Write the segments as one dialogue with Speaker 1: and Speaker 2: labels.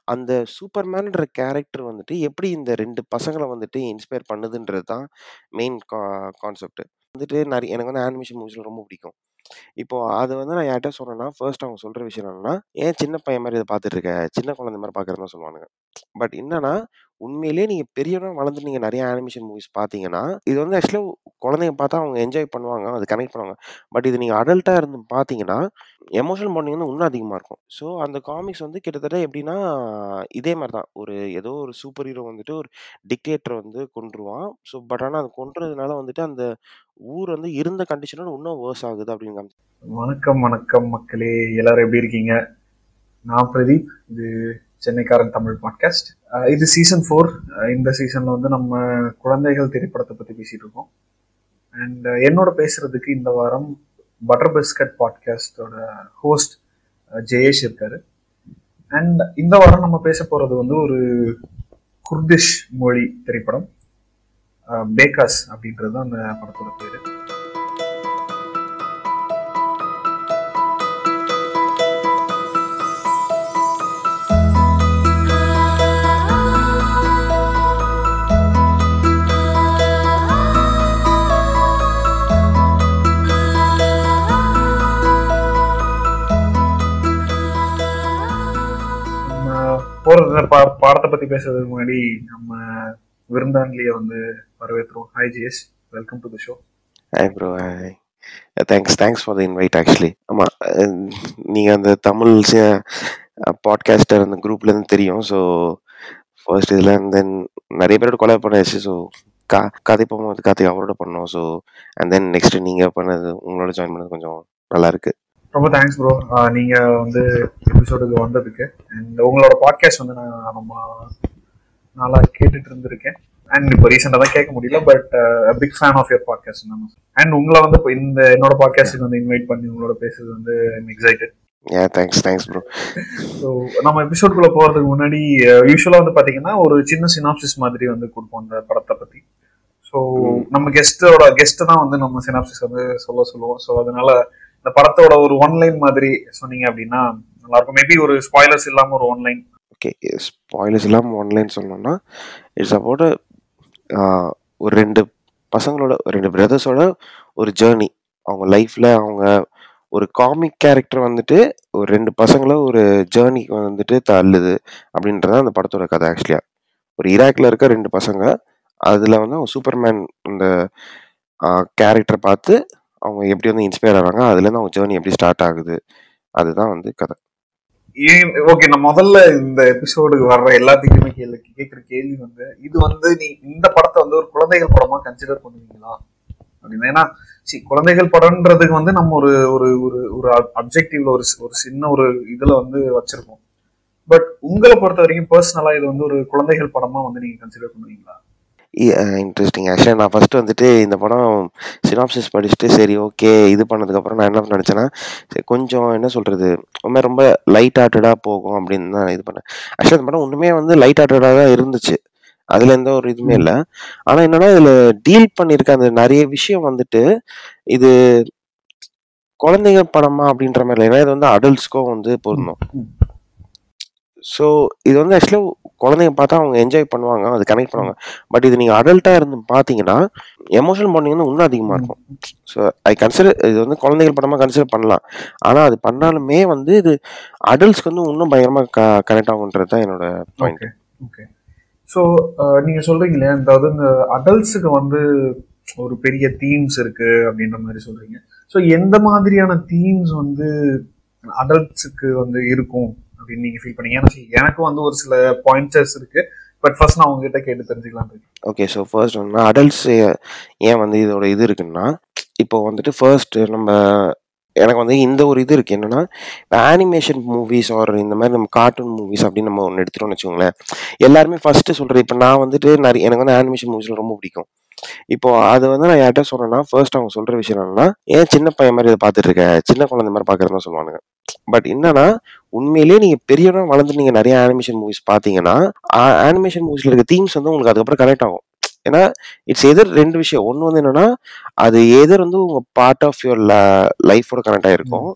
Speaker 1: அந்த சூப்பர்மேன்ன்ற கேரக்டர் வந்துட்டு எப்படி இந்த 2 பசங்கள வந்துட்டு இன்ஸ்பயர் பண்ணுதுன்றது தான் மெயின் கா கான்செப்ட். வந்துட்டு நெறைய எனக்கு வந்து அனிமேஷன் மூவிஸ்லாம் ரொம்ப பிடிக்கும். இப்போ அத வந்து நான் யார்ட்ட சொன்னேன்னா, ஃபர்ஸ்ட் அவங்க சொல்ற விஷயம் என்னன்னா, "ஏன் சின்ன பையன் மாரி இத பார்த்துட்டு இருக்க? சின்ன குழந்தை மாரி பார்க்குறன்னு" தான் சொல்லுவானுங்க. பட் என்னன்னா, உண்மையிலேயே நீங்க பெரியவனா வளர்ந்து நீங்க நெறைய அனிமேஷன் மூவிஸ் பார்த்தீங்கன்னா, இது வந்து ஆக்சுவலா குழந்தைங்க பார்த்தா அவங்க என்ஜாய் பண்ணுவாங்க. அது கனெக்ட் பண்ணுவாங்க. பட் இது நீங்க அடல்ட்டா இருந்து பார்த்தீங்கன்னா, எமோஷனல் பாண்டிங் வந்து இன்னும் அதிகமா இருக்கும். ஸோ அந்த காமிக்ஸ் வந்து கிட்டத்தட்ட எப்படின்னா, இதே மாரி தான். ஒரு ஏதோ ஒரு சூப்பர் ஹீரோ வந்துட்டு ஒரு டிக்டேட்டர வந்து கொன்றுவான். ஸோ பட் ஆனா அது கொன்றதுனால வந்துட்டு அந்த ஊர் வந்து இருந்த கண்டிஷனோட இன்னும் வொர்ஸ் ஆகுது அப்படின்னு காமிச்சு
Speaker 2: வணக்கம் வணக்கம் மக்களே எல்லாரும் எப்படி இருக்கீங்க நான் பிரதீப் இது சென்னைக்காரன் தமிழ் பாட்காஸ்ட் அஹ் இது சீசன் ஃபோர் இந்த சீசன்ல வந்து நம்ம குழந்தைகள் திரைப்படத்தை பத்தி பேசிட்டு இருக்கோம் அண்ட் என்னோட பேசுறதுக்கு இந்த வாரம் பட்டர் பிஸ்கட் பாட்காஸ்டோட ஹோஸ்ட் ஜெயேஷ் இருக்காரு அண்ட் இந்த வாரம் நம்ம பேச போறது வந்து ஒரு குர்திஷ் மொழி திரைப்படம் பேகாஸ் அப்படின்றது தான் அந்த படத்தோட பேரு நம்ம போறது பா- பாடத்தை பத்தி பேசுறதுக்கு முன்னாடி நம்ம விருந்தாண்டிலிய வந்து வரவேற்றுறோம் hi Jayesh welcome to the show
Speaker 1: hi bro hi thanks thanks for the invite actually ஆமாம் நீங்கள் அந்த தமிழ் பாட்காஸ்டர் அந்த குரூப்லேருந்து தெரியும் ஸோ ஃபர்ஸ்ட் இதில் தென் நிறைய பேரோட கொலை பண்ணாச்சு ஸோ கா கதை போகும்போது கதை அவரோட பண்ணோம் ஸோ அண்ட் தென் நெக்ஸ்ட் நீங்கள் பண்ணது உங்களோட ஜாயின் பண்ணது கொஞ்சம் நல்லா இருக்கு
Speaker 2: ரொம்ப தேங்க்ஸ் ப்ரோ நீங்க வந்து எபிசோடுக்கு வந்ததுக்கு அண்ட் உங்களோட பாட்காஸ்ட் வந்து நான் ரொம்ப நாளா கேட்டுட்டு இருந்திருக்கேன் அண்ட் இப்போ ரீசெண்டாக தான் கேட்க முடியல but big fan of your podcast நான் அண்ட் உங்களை வந்து இப்போ இந்த என்னோட பாட்காஸ்ட்டுக்கு வந்து இன்வைட் பண்ணி உங்களோட பேசுறது வந்து ஐம் எக்ஸைட்டட்
Speaker 1: ஏ தேங்க்ஸ் தேங்க்ஸ் ப்ரோ
Speaker 2: ஸோ நம்ம எபிசோடுக்குள்ள போறதுக்கு முன்னாடி யூஸ்வலா வந்து பாத்தீங்கன்னா ஒரு சின்ன சினாப்சிஸ் மாதிரி வந்து கொடுப்போம் அந்த படத்தை பத்தி ஸோ நம்ம கெஸ்டோட கெஸ்ட் தான் வந்து நம்ம சினாப்சிஸ் வந்து சொல்ல சொல்லுவோம் ஸோ அதனால இந்த படத்தோட ஒரு ஒன் லைன் மாதிரி சொன்னீங்க அப்படின்னா நல்லா இருக்கும் மேபி ஒரு ஸ்பாய்லர்ஸ் இல்லாம ஒரு ஒன் லைன்
Speaker 1: ஓகே ஸ்பாய்லர்ஸ் இல்லாமல் ஆன்லைன் சொன்னோம்னா இட்ஸ் அபவுட் ஒரு ரெண்டு பசங்களோட ரெண்டு பிரதர்ஸோட ஒரு ஜேர்னி அவங்க லைஃப்பில் அவங்க ஒரு காமிக் கேரக்டர் வந்துட்டு ஒரு ரெண்டு பசங்களை ஒரு ஜேர்னிக்கு வந்துட்டு தள்ளுது அப்படின்றது அந்த படத்தோட கதை ஆக்சுவலியாக ஒரு ஈராக்கில் இருக்க ரெண்டு பசங்க அதில் வந்து அவங்க சூப்பர்மேன் இந்த கேரக்டரை பார்த்து அவங்க எப்படி வந்து இன்ஸ்பயர் ஆகிறாங்க அதுலேருந்து அவங்க ஜேர்னி எப்படி ஸ்டார்ட் ஆகுது அதுதான் வந்து கதை
Speaker 2: ஓகே நான் முதல்ல இந்த எபிசோடுக்கு வர்ற எல்லாத்துக்குமே கேள்வி கேட்குற கேள்வி வந்து இது வந்து நீ இந்த படத்தை வந்து ஒரு குழந்தைகள் படமா கன்சிடர் பண்ணுவீங்களா அப்படின்னு ஏன்னா சி குழந்தைகள் படம்ன்றதுக்கு வந்து நம்ம ஒரு ஒரு ஒரு ஒரு அப்ஜெக்டிவ்ல ஒரு சி- ஒரு சின்ன ஒரு இதுல வந்து வச்சிருக்கோம் பட் உங்களை பொறுத்த வரைக்கும் பர்சனலா இது வந்து ஒரு குழந்தைகள் படமா வந்து நீங்க கன்சிடர் பண்ணுவீங்களா
Speaker 1: இன்ட்ரெஸ்டிங் ஆக்சுவலாக நான் ஃபர்ஸ்ட் வந்துட்டு இந்த படம் சினாப்சிஸ் படிச்சுட்டு சரி ஓகே இது பண்ணதுக்கப்புறம் நான் என்ன நினச்சேன்னா சரி கொஞ்சம் என்ன சொல்கிறது ரொம்ப ரொம்ப லைட் ஹார்ட்டடாக போகும் அப்படின்னு தான் இது பண்ணேன் ஆக்சுவலாக இந்த படம் ஒன்றுமே வந்து லைட் ஹார்ட்டடாக தான் இருந்துச்சு அதில் எந்த ஒரு இதுவுமே இல்லை ஆனால் என்னன்னா இதில் டீல் பண்ணியிருக்க அந்த நிறைய விஷயம் வந்துட்டு இது குழந்தைங்க படமா அப்படின்ற மாதிரி இல்லை ஏன்னா இது வந்து அடல்ட்ஸ்க்கும் வந்து பொருந்தும்
Speaker 2: ம்.
Speaker 1: ஸோ இது வந்து ஆக்சுவலாக குழந்தைங்க பார்த்தா அவங்க என்ஜாய் பண்ணுவாங்க அது கனெக்ட் பண்ணுவாங்க பட் இது நீங்கள் அடல்ட்டாக இருந்து பார்த்தீங்கன்னா எமோஷனல் பாண்டிங் வந்து இன்னும் அதிகமாக இருக்கும் ஸோ ஐ கன்சிடர் இது வந்து குழந்தைகள் படமாக கன்சிடர் பண்ணலாம் ஆனால் அது பண்ணாலுமே வந்து இது அடல்ட்ஸ்க்கு வந்து இன்னும் பயங்கரமாக க கனெக்ட் ஆகுன்றது தான் என்னோட பாயிண்ட்
Speaker 2: ஓகே ஓகே ஸோ நீங்க சொல்றீங்க இல்லையா அதாவது இந்த அடல்ட்ஸுக்கு வந்து ஒரு பெரிய தீம்ஸ் இருக்கு அப்படின்ற மாதிரி சொல்றீங்க ஸோ எந்த மாதிரியான தீம்ஸ் வந்து அடல்ட்ஸுக்கு வந்து இருக்கும் அப்படின்னு நீங்க ஃபீல் பண்ணீங்க ஏன்னா see, எனக்கும் வந்து ஒரு சில பாயிண்டர்ஸ் இருக்கு பட் ஃபர்ஸ்ட் நான் உங்ககிட்ட கேட்டு தெரிஞ்சுக்கலாம் இருக்கேன்
Speaker 1: ஓகே ஸோ ஃபர்ஸ்ட் வந்து அடல்ட்ஸ் ஏன் வந்து இதோட இது இருக்குன்னா இப்போ வந்துட்டு ஃபர்ஸ்ட் நம்ம எனக்கு வந்து இந்த ஒரு இது இருக்கு என்னன்னா இப்போ ஆனிமேஷன் மூவிஸ் ஆர் இந்த மாதிரி நம்ம கார்ட்டூன் மூவிஸ் அப்படின்னு நம்ம ஒன்று எடுத்துட்டோம்னு வச்சுக்கோங்களேன் எல்லாருமே ஃபர்ஸ்ட் சொல்றது இப்போ நான் வந்துட்டு நிறைய எனக்கு வந்து ஆனிமேஷன் மூவிஸ்ல ரொம்ப பிடிக்கும் இப்போ அது வந்து நான் யார்கிட்ட சொன்னேன்னா ஃபர்ஸ்ட் அவங்க சொல்ற விஷயம் என்னன்னா ஏன் சின்ன பையன் மாதிரி இதை பார்த்துட்டு இருக்க சின்ன குழந்தை மாதிரி பார்க்கறதுன்னு தான் சொல்லுவானுங்க பட் என்னன்னா உண்மையிலேயே நீங்க பெரியவனா வளர்ந்து நீங்க நிறைய அனிமேஷன் மூவிஸ் பார்த்தீங்கன்னா அனிமேஷன் மூவிஸ்ல இருக்க தீம்ஸ் வந்து உங்களுக்கு அதுக்கப்புறம் கனெக்ட் ஆகும் ஏன்னா இட்ஸ் எதர் ரெண்டு விஷயம் ஒன்று வந்து என்னன்னா அது எதர் வந்து உங்க பார்ட் ஆஃப் யுவர் லைஃபோட கனெக்ட் ஆயிருக்கும்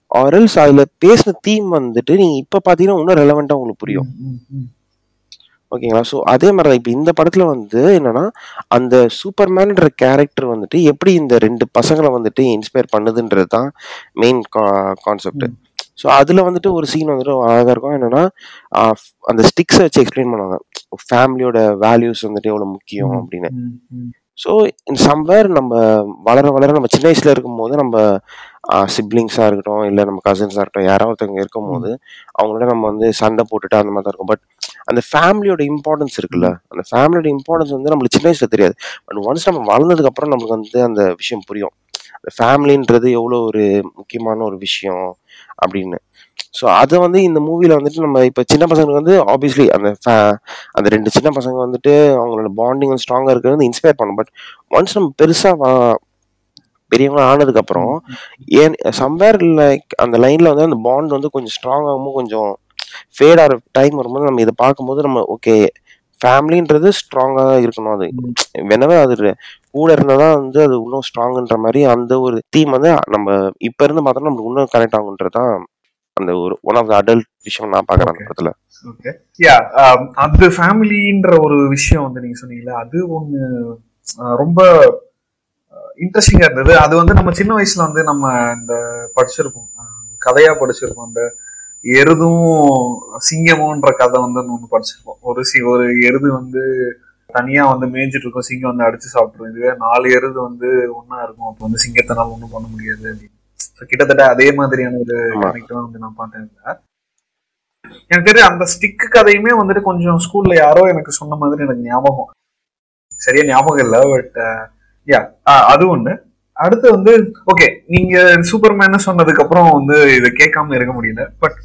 Speaker 1: ஆரல்ஸ் அதுல பேசின தீம் வந்துட்டு நீங்க இப்ப பாத்தீங்கன்னா இன்னும் ரெலவெண்டா உங்களுக்கு புரியும்
Speaker 2: ம், ம், ம்.
Speaker 1: ஓகேங்களா ஸோ அதே மாதிரி தான் இப்போ இந்த படத்துல வந்து என்னன்னா அந்த சூப்பர்மேன்ற கேரக்டர் வந்துட்டு எப்படி இந்த ரெண்டு பசங்களை வந்துட்டு இன்ஸ்பயர் பண்ணுதுன்றது தான் மெயின் கான்செப்ட்
Speaker 2: ம்.
Speaker 1: ஸோ அதுல வந்துட்டு ஒரு சீன் வந்துட்டு அழகா இருக்கும் என்னன்னா ஆஹ் அந்த ஸ்டிக்ஸை வச்சு எக்ஸ்பிளைன் பண்ணுவாங்க ஃபேமிலியோட வேல்யூஸ் வந்துட்டு எவ்வளவு முக்கியம்
Speaker 2: ம்,
Speaker 1: அப்படின்னு
Speaker 2: ம், ம்.
Speaker 1: ஸோ இன் சம்வேர் நம்ம வளர வளர நம்ம சின்ன வயசுல இருக்கும்போது நம்ம சிப்ளிங்ஸாக இருக்கட்டும் இல்லை நம்ம கசின்ஸாக இருக்கட்டும் யாராவது ஒருத்தவங்க இருக்கும்போது அவங்களோட நம்ம வந்து சண்டை போட்டுட்டு அந்த மாதிரி தான் இருக்கும் பட் அந்த ஃபேமிலியோட இம்பார்ட்டன்ஸ் இருக்குல்ல அந்த ஃபேமிலியோட இம்பார்ட்டன்ஸ் வந்து நம்மளுக்கு சின்ன வயசுல தெரியாது பட் ஒன்ஸ் நம்ம வளர்ந்ததுக்கு அப்புறம் நம்மளுக்கு வந்து அந்த விஷயம் புரியும் அந்த ஃபேமிலின்றது எவ்வளோ ஒரு முக்கியமான ஒரு விஷயம் அப்படின்னு ஸோ அதை வந்து இந்த மூவில வந்துட்டு நம்ம இப்போ சின்ன பசங்களுக்கு வந்து ஆப்வியஸ்லி அந்த fa- அந்த ரெண்டு சின்ன பசங்க வந்துட்டு அவங்களோட பாண்டிங் ஸ்ட்ராங்காக இருக்கிறது இன்ஸ்பயர் பண்ணும் பட் ஒன்ஸ் நம்ம பெருசாக பெரியவங்க ஆனதுக்கு அப்புறம் ஏன் சம்வேர் லைக் அந்த லைன்ல வந்து அந்த பாண்ட் வந்து கொஞ்சம் ஸ்ட்ராங் ஆகும் கொஞ்சம் ஃபேட் ஆகிற டைம் வரும்போது நம்ம இதை பார்க்கும்போது நம்ம ஓகே ஃபேமிலின்றது ஸ்ட்ராங்காக தான் இருக்கணும் அது வெனவே அது re- கூட இருந்தால் தான் வந்து அது இன்னும் ஸ்ட்ராங்குன்ற மாதிரி அந்த ஒரு தீம் வந்து நம்ம இப்போ இருந்து பார்த்தோம்னா நமக்கு இன்னும் கனெக்ட் ஆகுன்றது தான் அந்த ஒரு ஒன் ஆஃப் த அடல்ட் விஷயம் நான் பார்க்குறேன் அந்த
Speaker 2: Okay.
Speaker 1: படத்தில்
Speaker 2: ஓகே யா அது ஃபேமிலின்ற ஒரு விஷயம் வந்து நீங்க சொன்னீங்கல்ல அது ஒண்ணு அஹ், ரொம்ப இன்ட்ரெஸ்டிங்கா இருந்தது அது வந்து நம்ம சின்ன வயசுல வந்து நம்ம இந்த படிச்சிருப்போம் அஹ், கதையா படிச்சிருப்போம் அந்த எருதும் சிங்கமும்ன்ற கதை வந்து ஒன்று படிச்சிருப்போம் ஒரு சி ஒரு எருது வந்து தனியா வந்து மேய்ஞ்சிட்டு இருக்கும் சிங்கம் வந்து அடிச்சு சாப்பிட்டுரும் இதுவே நாலு எருது வந்து ஒண்ணா இருக்கும் அப்போ வந்து சிங்கத்தினால ஒண்ணும் பண்ண முடியாது அப்படின்னு So, கிட்டத்தட்ட அதே மாதிரியான ஒரு
Speaker 1: ஆமா.
Speaker 2: கனெக்ட் தான் வந்து நான் பார்த்தேன் இதுல. எனக்கு தெரியும் அந்த ஸ்டிக் கதையுமே வந்துட்டு கொஞ்சம் ஸ்கூல்ல யாரோ எனக்கு சொன்ன மாதிரி எனக்கு ஞாபகம் சரியா ஞாபகம் இல்லை பட் யா அது ஒண்ணு அடுத்து வந்து ஓகே நீங்க சூப்பர்மேன் சொன்னதுக்கு அப்புறம் வந்து இதை கேட்காம இருக்க முடியல but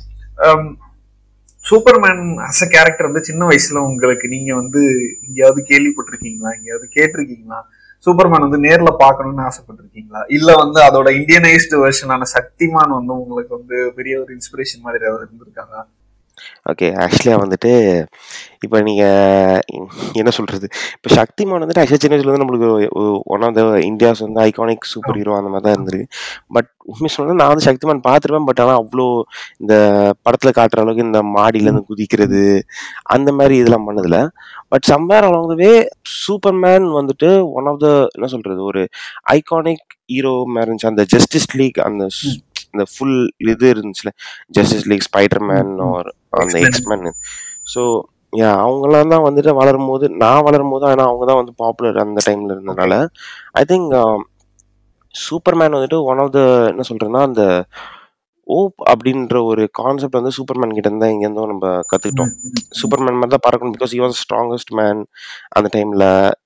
Speaker 2: Superman as a character வந்து சின்ன வயசுல உங்களுக்கு நீங்க வந்து எங்கேயாவது கேள்விப்பட்டிருக்கீங்களா எங்கேயாவது கேட்டிருக்கீங்களா சூப்பர்மேன் வந்து நேர்ல பார்க்கணும்னு ஆசைப்பட்டிருக்கீங்களா இல்ல வந்து அதோட இந்தியனைஸ்டு வெர்ஷனான சக்திமான் வந்து உங்களுக்கு வந்து பெரிய ஒரு இன்ஸ்பிரேஷன் மாதிரி ஏதாவது இருந்திருக்காரா
Speaker 1: ஓகே ஆக்சுவலியாக வந்துட்டு இப்போ நீங்கள் என்ன சொல்கிறது இப்போ சக்திமான் வந்துட்டு ஆக்சுவலி சின்ன வயசுல வந்து நம்மளுக்கு ஒன் ஆஃப் த இந்தியாஸ் வந்து ஐகானிக் சூப்பர் ஹீரோ அந்த மாதிரி தான் இருந்திருக்கு பட் உண்மை சொன்னா நான் வந்து சக்திமான் பார்த்துருப்பேன் பட் ஆனால் அவ்வளோ இந்த படத்தில் காட்டுற அளவுக்கு இந்த மாடியிலேருந்து குதிக்கிறது அந்த மாதிரி இதெல்லாம் பண்ணதில்ல but somewhere along the way Superman வந்துட்டு ஒன் ஆஃப் த என்ன சொல்கிறது ஒரு ஐகானிக் ஹீரோ மாதிரி இருந்துச்சு அந்த ஜஸ்டிஸ் லீக் அந்த சு- இந்த ஃபுல் இது இருந்துச்சுல Justice League Spider Man or அந்த
Speaker 2: X-Men.
Speaker 1: எக்ஸ்மேன் ஸோ யா அவங்களாம் தான் வந்துட்டு வளரும் போது நான் வளரும் போது ஆனால் அவங்க தான் வந்து பாப்புலர் அந்த டைம்ல இருந்தனால ஐ திங்க் சூப்பர்மேன் வந்துட்டு ஒன் ஆஃப் த என்ன சொல்றேன்னா அந்த ஓப் அப்படின்ற ஒரு கான்செப்ட் வந்து சூப்பர்மேன் கிட்ட இருந்தா இங்கேருந்தோ நம்ம கத்துக்கிட்டோம் சூப்பர்மேன் மாதிரி தான் பறக்கணும் because you was strongest man அந்த டைம்ல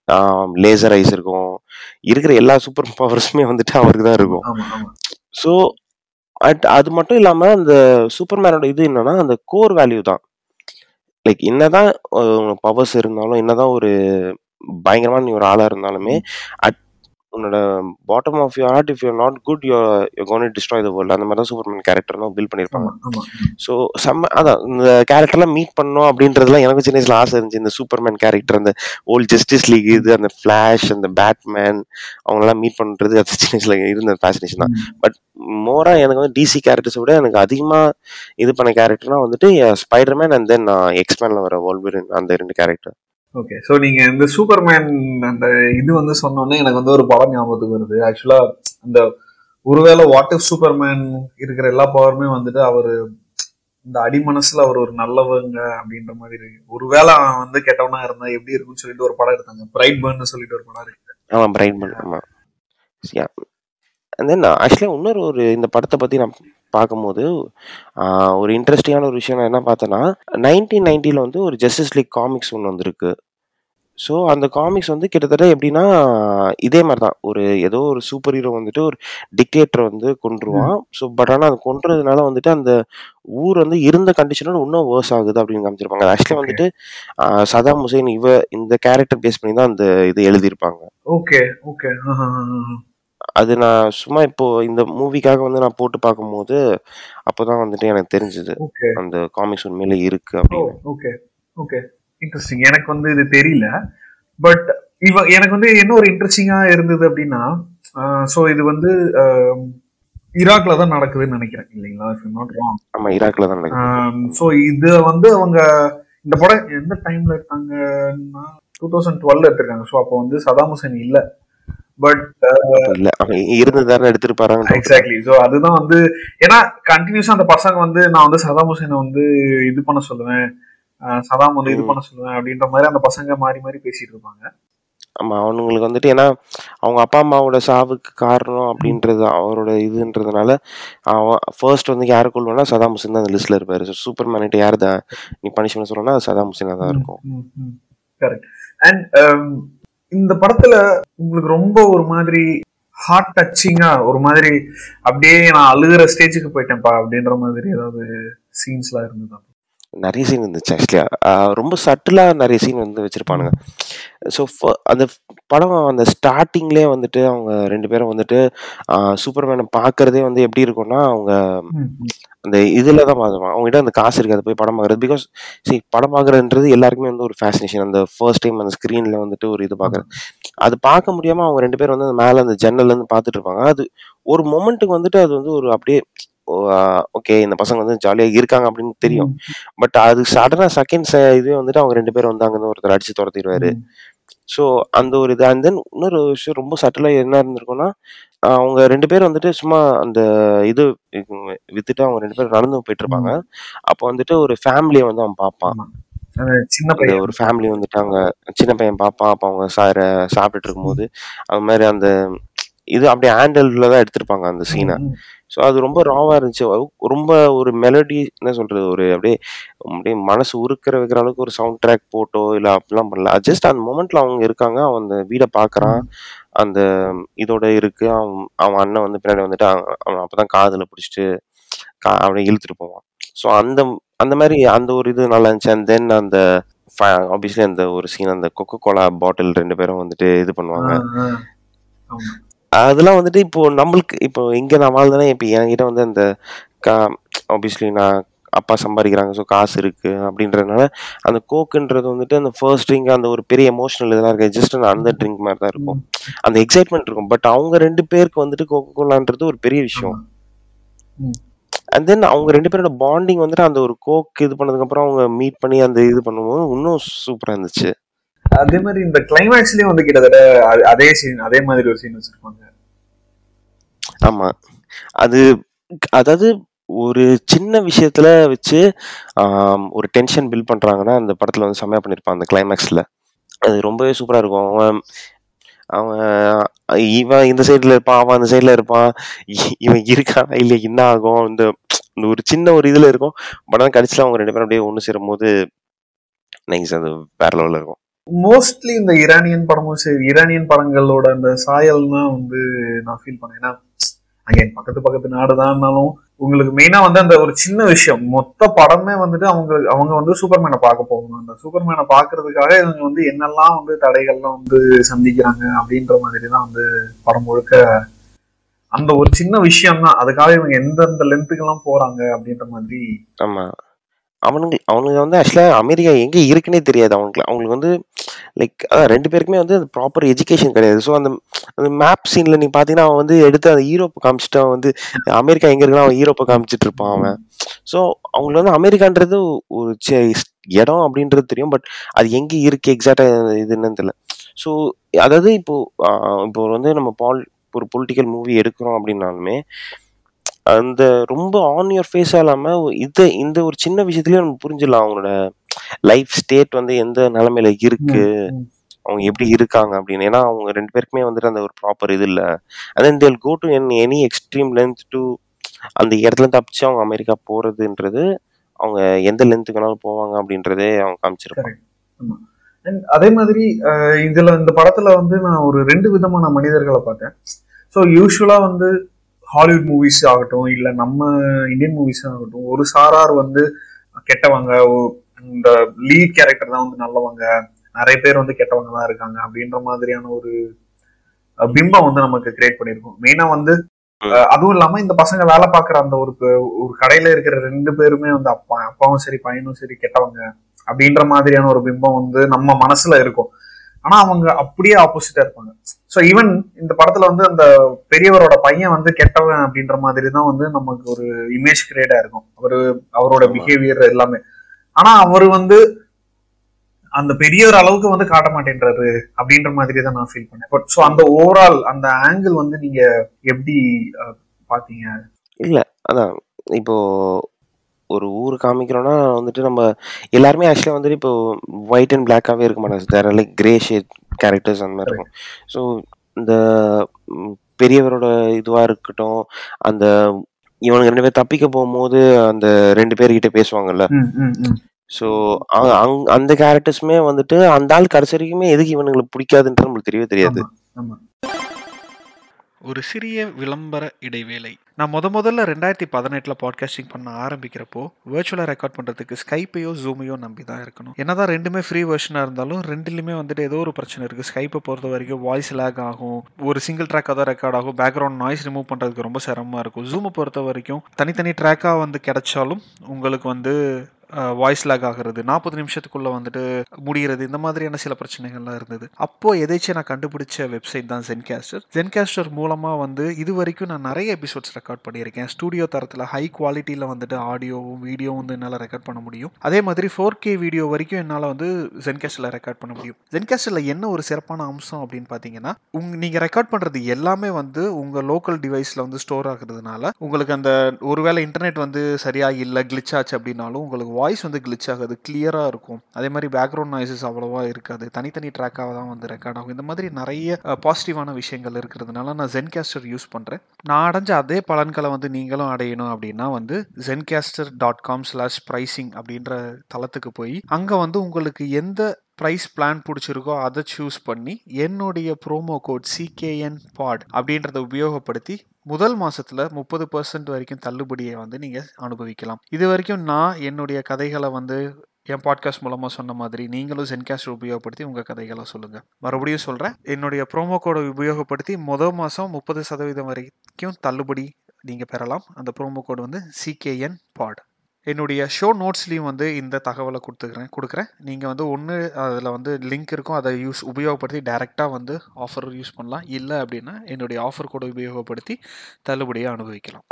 Speaker 1: லேசர் ஐஸ் இருக்கும் இருக்கிற எல்லா சூப்பர் பவர்ஸுமே வந்துட்டு அவருக்கு தான் இருக்கும்
Speaker 2: ஆமா ஆமா
Speaker 1: ஸோ அட் அது மட்டும் இல்லாம அந்த சூப்பர்மேனோட இது என்னன்னா அந்த கோர் வேல்யூ தான் லைக் என்னதான் பவர்ஸ் இருந்தாலும் என்னதான் ஒரு பயங்கரமான நீ ஒரு ஆளா இருந்தாலுமே அட் உன்னோட bottom of you heart if you not good you you gonna destroy the world அந்த மாதிரி தான் சூப்பர்மேன் கேரக்டர் தான் பில்ட் பண்ணியிருப்பாங்க
Speaker 2: ஆமா ஆமா
Speaker 1: ஸோ செம்ம அதான் இந்த கேரக்டர்லாம் மீட் பண்ணோம் அப்படின்றதுலாம் எனக்கு சின்ன வயசுல ஆசை இருந்துச்சு இந்த சூப்பர்மேன் கேரக்டர் அந்த ஓல்ட் ஜஸ்டிஸ் லீக் இது அந்த ஃபிளாஷ் அந்த பேட்மேன் அவங்களெல்லாம் மீட் பண்ணுறது அது சின்ன வயசுல இருந்த ஃபேசினேஷன் தான் பட் மோரா எனக்கு வந்து டிசி கேரக்டர்ஸை விட எனக்கு அதிகமா இது பண்ண கேரக்டர்னா வந்துட்டு ஸ்பைடர்மேன் அண்ட் தென் எக்ஸ்மேன்ல வர வால்வரின் அந்த ரெண்டு கேரக்டர்
Speaker 2: ஓகே ஸோ நீங்க இந்த சூப்பர்மேன் அந்த இது வந்து சொன்னோன்னே எனக்கு வந்து ஒரு படம் ஞாபகத்துக்கு வருது ஆக்சுவலா அந்த ஒருவேளை வாட் இஃப் சூப்பர்மேன் இருக்கிற எல்லா பவருமே வந்துட்டு அவரு இந்த அடிமனசுல அவர் ஒரு நல்லவங்க அப்படின்ற மாதிரி இருக்கு ஒருவேளை அவன் வந்து கெட்டவனா இருந்தா எப்படி இருக்கும்னு சொல்லிட்டு ஒரு படம் எடுத்தாங்க பிரைட் பர்ன் சொல்லிட்டு ஒரு படம் இருக்கு
Speaker 1: ஆமா பிரைட் பண்ண ஆமா அண்ட் தென் ஆக்சுவலாக இன்னொரு ஒரு இந்த படத்தை பற்றி நான் பார்க்கும்போது ஆஹ், ஒரு இன்ட்ரெஸ்டிங்கான ஒரு விஷயம் நான் என்ன பார்த்தேன்னா நைன்டீன் நைன்ட்டியில் வந்து ஒரு ஜஸ்டிஸ் லீக் காமிக்ஸ் ஒன்று வந்திருக்கு ஸோ அந்த காமிக்ஸ் வந்து கிட்டத்தட்ட எப்படின்னா இதே மாதிரி தான் ஒரு ஏதோ ஒரு சூப்பர் ஹீரோ வந்துட்டு ஒரு டிக்டேட்டர் வந்து கொன்றுவான் ஸோ பட் ஆனால் அது கொன்றதுனால வந்துட்டு அந்த ஊர் வந்து இருந்த கண்டிஷனோட இன்னும் வேர்ஸ் ஆகுது அப்படின்னு காமிச்சிருப்பாங்க ஆக்சுவலி
Speaker 2: Okay.
Speaker 1: வந்துட்டு ஆஹ், சதாம் ஹுசேன் இவ இந்த கேரக்டர் பேஸ் பண்ணி தான் அந்த இது எழுதியிருப்பாங்க
Speaker 2: ஓகே ஓகே
Speaker 1: அது நான் சும்மா இப்போ இந்த மூவிக்காக வந்து நான் போட்டு பார்க்கும்போது அப்போதான் வந்துட்டு எனக்கு தெரிஞ்சது
Speaker 2: ஓகே
Speaker 1: அந்த காமிக்ஸ் உண்மையில இருக்கு
Speaker 2: ஓ
Speaker 1: அப்படின்னு
Speaker 2: ஓகே ஓகே இன்ட்ரெஸ்டிங் எனக்கு வந்து இது தெரியல பட் இவ எனக்கு வந்து என்ன ஒரு இன்ட்ரெஸ்டிங்கா இருந்தது அப்படின்னா ஸோ இது வந்து ஆம், ஈராக்ல தான் நடக்குதுன்னு நினைக்கிறேன் இல்லைங்களா இஃப் நாட் ராங்
Speaker 1: ஆமா ஈராக்ல தான் நடக்குது
Speaker 2: ஸோ இது வந்து அவங்க இந்த படம் எந்த டைம்ல எடுத்தாங்கன்னா டூ தௌசண்ட் டுவெல் எடுத்திருக்காங்க ஸோ அப்போ வந்து சதாம் ஹுசேன் இல்ல பட்
Speaker 1: அப்ப இல்ல அவன் இருந்ததானே எடுத்திருப்பாராங்க
Speaker 2: எக்ஸாக்ட்லி ஸோ அதுதான் வந்து ஏன்னா கண்டினியூஸா அந்த பசங்க வந்து நான் வந்து சதாம் ஹுசேனை வந்து இது பண்ண சொல்லுவேன் அஹ் சதாம் வந்து இது
Speaker 1: ம்.
Speaker 2: பண்ண சொல்லுவேன் அப்படின்ற மாதிரி அந்த பசங்க மாறி மாறி பேசிட்டு இருப்பாங்க
Speaker 1: ஆமா அவனுங்களுக்கு வந்துட்டு ஏன்னா அவங்க அப்பா அம்மாவோட சாவுக்கு காரணம் அப்படின்றது அவரோட இதுன்றதுனால அவன் ஃபர்ஸ்ட் வந்து யாரை கொள்வானா சதாம் ஹுசேன் தான் அந்த லிஸ்ட்ல இருப்பாரு சூப்பர் மேனிட்ட யார் தான் நீ பனிஷ்மெண்ட் சொல்லணும்னா அது சதாம் ஹுசேனா தான் இருக்கும்
Speaker 2: கரெக்ட் அண்ட் இந்த படத்துல உங்களுக்கு ரொம்ப ஒரு மாதிரி ஹார்ட் டச்சிங்கா ஒரு மாதிரி அப்படியே நான் அழுகிற ஸ்டேஜுக்கு போயிட்டேன்ப்பா அப்படின்ற மாதிரி ஏதாவது சீன்ஸ்லாம் இருந்ததா
Speaker 1: நிறைய சீன் இருந்துச்சு ஆக்சுவலியா ரொம்ப சட்டிலா நிறைய சீன் வந்து வச்சிருப்பானுங்க ஸோ அந்த படம் அந்த ஸ்டார்டிங்லேயே வந்துட்டு அவங்க ரெண்டு பேரும் வந்துட்டு சூப்பர்மேனை பார்க்கறதே வந்து எப்படி இருக்கும்னா அவங்க அந்த இதில் தான் பார்த்துப்பான் அவங்ககிட்ட அந்த காசு இருக்காது போய் படம் பார்க்குறது பிகாஸ் சரி படம் பார்க்குறதுன்றது எல்லாருக்குமே வந்து ஒரு ஃபேசினேஷன் அந்த ஃபர்ஸ்ட் டைம் அந்த ஸ்க்ரீனில் வந்துட்டு ஒரு இது பார்க்குறது அது பார்க்க முடியாமல் அவங்க ரெண்டு பேரும் வந்து அந்த மேலே அந்த ஜன்னல்லேருந்து பார்த்துட்டு இருப்பாங்க அது ஒரு மொமெண்ட்டுக்கு வந்துட்டு அது வந்து ஒரு அப்படியே ஓகே இந்த பசங்க வந்து ஜாலியாக இருக்காங்க அப்படின்னு தெரியும் பட் அது சடனாக செகண்ட்ஸ் இதுவே வந்துட்டு அவங்க ரெண்டு பேரும் வந்து அங்கேருந்து ஒருத்தர் அடிச்சு துரத்திடுவாரு ஸோ அந்த ஒரு இது அண்ட் தென் இன்னொரு விஷயம் ரொம்ப சட்டிலாக என்ன இருந்திருக்கும்னா ஆஹ் அவங்க ரெண்டு பேரும் வந்துட்டு சும்மா அந்த இது வித்துட்டு அவங்க ரெண்டு பேரும் நடந்து போயிட்டு இருப்பாங்க அப்போ வந்துட்டு ஒரு ஃபேமிலியை வந்து அவன் பார்ப்பான்
Speaker 2: அந்த சின்ன
Speaker 1: அந்த
Speaker 2: பையன்
Speaker 1: ஒரு ஃபேமிலி வந்துட்டு அவங்க சின்ன பையன் பார்ப்பான் அப்போ அவங்க சார சாப்பிட்டுட்டு இருக்கும்போது அது மாதிரி அந்த இது அப்படியே ஹேண்டல்ல தான் எடுத்திருப்பாங்க அந்த சீனை
Speaker 2: ம், ம்.
Speaker 1: ஸோ அது ரொம்ப ராவா இருந்துச்சு அது ரொம்ப ஒரு மெலடி என்ன சொல்றது ஒரு அப்படியே அப்படியே மனசு உருக்கிற வைக்கிற அளவுக்கு ஒரு சவுண்ட் ட்ராக் போட்டோ இல்லை அப்படிலாம் பண்ணல ஜஸ்ட் அந்த மொமெண்ட்ல அவங்க இருக்காங்க அவன் அந்த வீடை பார்க்கறான் அந்த இதோட இருக்கு அவன் அவன் அண்ணன் வந்து பின்னாடி வந்துட்டு அவன் அவன் அப்பதான் காதுல பிடிச்சிட்டு கா அப்படியே இழுத்துட்டு போவான் ஸோ அந்த அந்த மாதிரி அந்த ஒரு இது நல்லா இருந்துச்சு அண்ட் தென் அந்த ஆப்வியஸ்லி அந்த ஒரு சீன் அந்த கொக்கோ கோலா பாட்டில் ரெண்டு பேரும் வந்துட்டு இது பண்ணுவாங்க
Speaker 2: ஆ, ஆ. ஆமா.
Speaker 1: அதெல்லாம் வந்துட்டு இப்போ நம்மளுக்கு இப்போ இங்க நான் வாழ்ந்தேன்னா இப்போ என்கிட்ட வந்து அந்த கா ஆப்வியஸ்லி நான் அப்பா சம்பாதிக்கிறாங்க ஸோ காசு இருக்கு அப்படின்றதுனால அந்த கோக்குன்றது வந்துட்டு அந்த ஃபர்ஸ்ட் ட்ரிங்க் அந்த ஒரு பெரிய எமோஷனல் இதெல்லாம் இருக்கு ஜஸ்ட் அந்த ட்ரிங்க் மாதிரி தான் இருக்கும் அந்த எக்ஸைட்மெண்ட் இருக்கும் பட் அவங்க ரெண்டு பேருக்கு வந்துட்டு கோகோ கோலான்றது ஒரு பெரிய விஷயம்
Speaker 2: ம்.
Speaker 1: அண்ட் தென் அவங்க ரெண்டு பேரோட பாண்டிங் வந்துட்டு அந்த ஒரு கோக் இது பண்ணதுக்கு அப்புறம் அவங்க மீட் பண்ணி அந்த இது பண்ணும்போது இன்னும் சூப்பரா இருந்துச்சு
Speaker 2: அதே மாதிரி இந்த கிளைமேக்ஸ்லயும் வந்து கிட்டத்தட்ட அ- அதே சீன் அதே மாதிரி ஒரு சீன் வச்சிருப்பாங்க
Speaker 1: ஆமா அது அதாவது ஒரு சின்ன விஷயத்துல வச்சு ஆம், ஒரு டென்ஷன் பில்ட் பண்றாங்கன்னா அந்த படத்துல வந்து செம்மையா பண்ணிருப்பான் அந்த கிளைமேக்ஸ்ல அது ரொம்பவே சூப்பரா இருக்கும் அவன் அவன் இவன் இந்த சைடுல இருப்பான் அவன் அந்த சைடுல இருப்பான் இ- இவன் இருக்கானா இல்ல என்ன ஆகும் இந்த இந்த ஒரு சின்ன ஒரு இதுல இருக்கும் பட் ஆனால் கடைசியில் அவங்க ரெண்டு பேரும் அப்படியே ஒன்று சேரும் போது நைஸ் அது வேற லெவலில் இருக்கும்
Speaker 2: மோஸ்ட்லி இந்த ஈரானியன் படமும் சரி ஈரானியன் படங்களோட அந்த சாயல் தான் வந்து நான் ஃபீல் பண்ணேன் ஏன்னா அகைன் பக்கத்து பக்கத்து நாடுதான்னாலும் உங்களுக்கு மெயினா வந்து அந்த ஒரு சின்ன விஷயம் மொத்த படமே வந்துட்டு அவங்க அவங்க வந்து சூப்பர்மேனை பார்க்க போகணும் அந்த சூப்பர்மேனை பார்க்கறதுக்காக இவங்க வந்து என்னெல்லாம் வந்து தடைகள்லாம் வந்து சந்திக்கிறாங்க அப்படின்ற மாதிரி தான் வந்து படம் முழுக்க அந்த ஒரு சின்ன விஷயம் தான் அதுக்காக இவங்க எந்தெந்த லென்த்துக்கெல்லாம் போறாங்க அப்படின்ற மாதிரி
Speaker 1: ஆமாம் அவனுங்க அவனுங்க வந்து ஆக்சுவலாக அமெரிக்கா எங்கே இருக்குன்னே தெரியாது அவங்களுக்கு அவங்களுக்கு வந்து லைக் அதான் ரெண்டு பேருக்குமே வந்து அந்த ப்ராப்பர் எஜுகேஷன் கிடையாது ஸோ அந்த அந்த மேப் சீனில் நீ பார்த்தீங்கன்னா அவன் வந்து எடுத்து அந்த யூரோப்பை காமிச்சிட்டு அவன் வந்து அமெரிக்கா எங்கே இருக்குன்னா அவன் யூரோப்பை காமிச்சிட்டு இருப்பான் அவன் ஸோ அவங்களுக்கு வந்து அமெரிக்கான்றது ஒரு சி- இடம் அப்படின்றது தெரியும் பட் அது எங்கே இருக்கு எக்ஸாக்டாக இது என்னன்னு தெரியல ஸோ அதாவது இப்போ ஆஹ் இப்போ வந்து நம்ம பால் ஒரு பொலிட்டிக்கல் மூவி எடுக்கிறோம் அப்படின்னாலுமே அந்த ரொம்ப ஆன் யுவர் ஃபேஸாக இல்லாமல் இது இந்த ஒரு சின்ன விஷயத்துலயே நம்ம புரிஞ்சிடலாம் அவங்களோட லைஃப் ஸ்டேட் வந்து எந்த நிலமையில இருக்கு
Speaker 2: ம்.
Speaker 1: அவங்க எப்படி இருக்காங்க அப்படின்னு ஏன்னா அவங்க ரெண்டு பேருக்குமே வந்துட்டு அந்த ஒரு ப்ராப்பர் இது இல்லை அதன் they'll go to an any extreme length to அந்த இடத்துல தப்பிச்சு அவங்க அமெரிக்கா போறதுன்றது அவங்க எந்த லென்த்துக்கு வேணாலும் போவாங்க அப்படின்றதே அவங்க காமிச்சிருப்பாங்க
Speaker 2: And அதே மாதிரி அஹ், இதுல இந்த படத்துல வந்து நான் ஒரு ரெண்டு விதமான மனிதர்களை பார்த்தேன் ஸோ யூஸ்வலா வந்து ஹாலிவுட் மூவிஸ் ஆகட்டும் இல்ல நம்ம இந்தியன் மூவிஸ் ஆகட்டும் ஒரு சாரார் வந்து கெட்டவங்க ஒ- இந்த லீட் கேரக்டர் தான் வந்து நல்லவங்க நிறைய பேர் வந்து கெட்டவங்க தான் இருக்காங்க அப்படின்ற மாதிரியான ஒரு அஹ், பிம்பம் வந்து நமக்கு கிரியேட் பண்ணியிருக்கோம் மெயினா வந்து அஹ், அதுவும் இல்லாம இந்த பசங்க வேலை பார்க்குற அந்த ஒரு ப- ஒரு கடையில இருக்கிற ரெண்டு பேருமே வந்து அப்பா அப்பாவும் சரி பையனும் சரி கெட்டவங்க அப்படின்ற மாதிரியான ஒரு பிம்பம் வந்து நம்ம மனசுல இருக்கும் ஆனா அவங்க அப்படியே ஆப்போசிட்டா இருப்பாங்க ஸோ ஈவன் இந்த படத்துல வந்து அந்த பெரியவரோட பையன் வந்து கெட்டவன் அப்படின்ற மாதிரி தான் வந்து நமக்கு ஒரு இமேஜ் கிரியேட் ஆயிருக்கும் அவரு அவரோட
Speaker 1: ஆமா.
Speaker 2: பிஹேவியர் எல்லாமே ஆனா அவர் வந்து அந்த பெரியவர் அளவுக்கு வந்து காட்ட மாட்டேன்றாரு அப்படின்ற மாதிரி தான் நான் ஃபீல் பண்ணேன் பட் ஸோ அந்த ஓவரால் அந்த ஆங்கிள் வந்து நீங்க எப்படி அஹ், பாத்தீங்க
Speaker 1: இல்ல அதான் இப்போ ஒரு ஊர் காமிக்கிறோம்னா வந்துட்டு நம்ம எல்லாருமே ஆக்சுவலாக வந்துட்டு இப்போ ஒயிட் அண்ட் பிளாக்காகவே இருக்க மாட்டாங்க they're like grey shade characters அந்த மாதிரி இருக்கும் ஸோ இந்த ம், பெரியவரோட இதுவாக இருக்கட்டும் அந்த இவனுங்க ரெண்டு பேர் தப்பிக்க போகும்போது அந்த ரெண்டு பேர்கிட்ட பேசுவாங்கல்ல
Speaker 2: ம், ம், ம்.
Speaker 1: ஸோ அந்த கேரக்டர்ஸுமே வந்துட்டு அந்த ஆள் கடைசி வரைக்குமே எதுக்கு இவனுங்களுக்கு பிடிக்காதுன்றது நம்மளுக்கு தெரியவே தெரியாது
Speaker 2: ஆமா
Speaker 3: ஒரு சிறிய விளம்பர இடைவேளை நான் முத முதல்ல ரெண்டாயிரத்தி பதினெட்டில் பாட்காஸ்டிங் பண்ண ஆரம்பிக்கிறப்போ வேர்ச்சுவலாக ரெக்கார்ட் பண்ணுறதுக்கு ஸ்கைப்பையோ ஜூமையோ நம்பி தான் இருக்கணும் என்னதான் ரெண்டுமே ஃப்ரீ வெர்ஷனாக இருந்தாலும் ரெண்டுலையுமே வந்துட்டு ஏதோ ஒரு பிரச்சனை இருக்குது ஸ்கைப்பை பொறுத்த வரைக்கும் வாய்ஸ் லேக் ஆகும் ஒரு சிங்கிள் ட்ராக்காக தான் ரெக்கார்ட் ஆகும் பேக்ரவுண்ட் நாய்ஸ் ரிமூவ் பண்ணுறதுக்கு ரொம்ப சிரமமாக இருக்கும் ஜூமை பொறுத்த வரைக்கும் தனித்தனி ட்ராக்காக வந்து கிடைச்சாலும் உங்களுக்கு வந்து வாய்ஸ் லேக் ஆகிறது நாற்பது நிமிஷத்துக்குள்ள வந்துட்டு முடிகிறது இந்த மாதிரியான சில பிரச்சனைகள்லாம் இருந்தது அப்போ எதேச்சும் நான் கண்டுபிடிச்ச வெப்சைட் தான் ஜென்காஸ்டர் ஜென்காஸ்டர் மூலமா வந்து இது வரைக்கும் நான் நிறைய எபிசோட்ஸ் ரெக்கார்ட் பண்ணியிருக்கேன் ஸ்டூடியோ தரத்தில் ஹை குவாலிட்டியில் வந்துட்டு ஆடியோவும் வீடியோவும் வந்து என்னால் ரெக்கார்ட் பண்ண முடியும் அதே மாதிரி ஃபோர் கே வீடியோ வரைக்கும் என்னால் வந்து ஜென்காஸ்டில் ரெக்கார்ட் பண்ண முடியும் ஜென்காஸ்டில் என்ன ஒரு சிறப்பான அம்சம் அப்படின்னு பார்த்தீங்கன்னா உங் நீங்கள் ரெக்கார்ட் பண்ணுறது எல்லாமே வந்து உங்கள் லோக்கல் டிவைஸில் வந்து ஸ்டோர் ஆகுறதுனால உங்களுக்கு அந்த ஒருவேளை இன்டர்நெட் வந்து சரியா இல்லை glitch ஆச்சு அப்படின்னாலும் உங்களுக்கு வாய்ஸ் வந்து glitch ஆகாது கிளியராக இருக்கும் அதே மாதிரி பேக்ரவுண்ட் நாய்ஸஸ் அவ்வளோவா இருக்காது தனித்தனி ட்ராக்காக தான் வந்து ரெக்கார்ட் ஆகும் இந்த மாதிரி நிறைய பாசிட்டிவான விஷயங்கள் இருக்கிறதுனால நான் ஜென்காஸ்டர் யூஸ் பண்ணுறேன் நான் அடைஞ்ச அதே பலன்களை வந்து நீங்களும் அடையணும் அப்படின்னா வந்து Zencastr dot com slash pricing அப்படின்ற தளத்துக்கு போய் அங்கே வந்து உங்களுக்கு எந்த ப்ரைஸ் பிளான் பிடிச்சிருக்கோ அதை சூஸ் பண்ணி என்னுடைய ப்ரோமோ கோட் சிகேஎன் பாட் அப்படின்றத உபயோகப்படுத்தி முதல் மாசத்துல முப்பது பர்சன்ட் வரைக்கும் தள்ளுபடியை வந்து நீங்க அனுபவிக்கலாம் இது வரைக்கும் நான் என்னுடைய கதைகளை வந்து என் பாட்காஸ்ட் மூலமா சொன்ன மாதிரி நீங்களும் ஜென்காஸ்ட் உபயோகப்படுத்தி உங்க கதைகளை சொல்லுங்க மறுபடியும் சொல்றேன் என்னுடைய ப்ரோமோ கோடை உபயோகப்படுத்தி முதல் மாசம் முப்பது சதவீதம் வரைக்கும் தள்ளுபடி நீங்க பெறலாம் அந்த ப்ரோமோ கோடு வந்து சிகேஎன் பாட் என்னுடைய ஷோ நோட்ஸ்லேயும் வந்து இந்த தகவலை கொடுத்துக்கிறேன் கொடுக்குறேன் நீங்கள் வந்து ஒன்று அதில் வந்து லிங்க் இருக்கும் அதை யூஸ் உபயோகப்படுத்தி டைரெக்டாக வந்து ஆஃபர் யூஸ் பண்ணலாம் இல்லை அப்படின்னா என்னுடைய ஆஃபர் கூட உபயோகப்படுத்தி தள்ளுபடியை அனுபவிக்கலாம்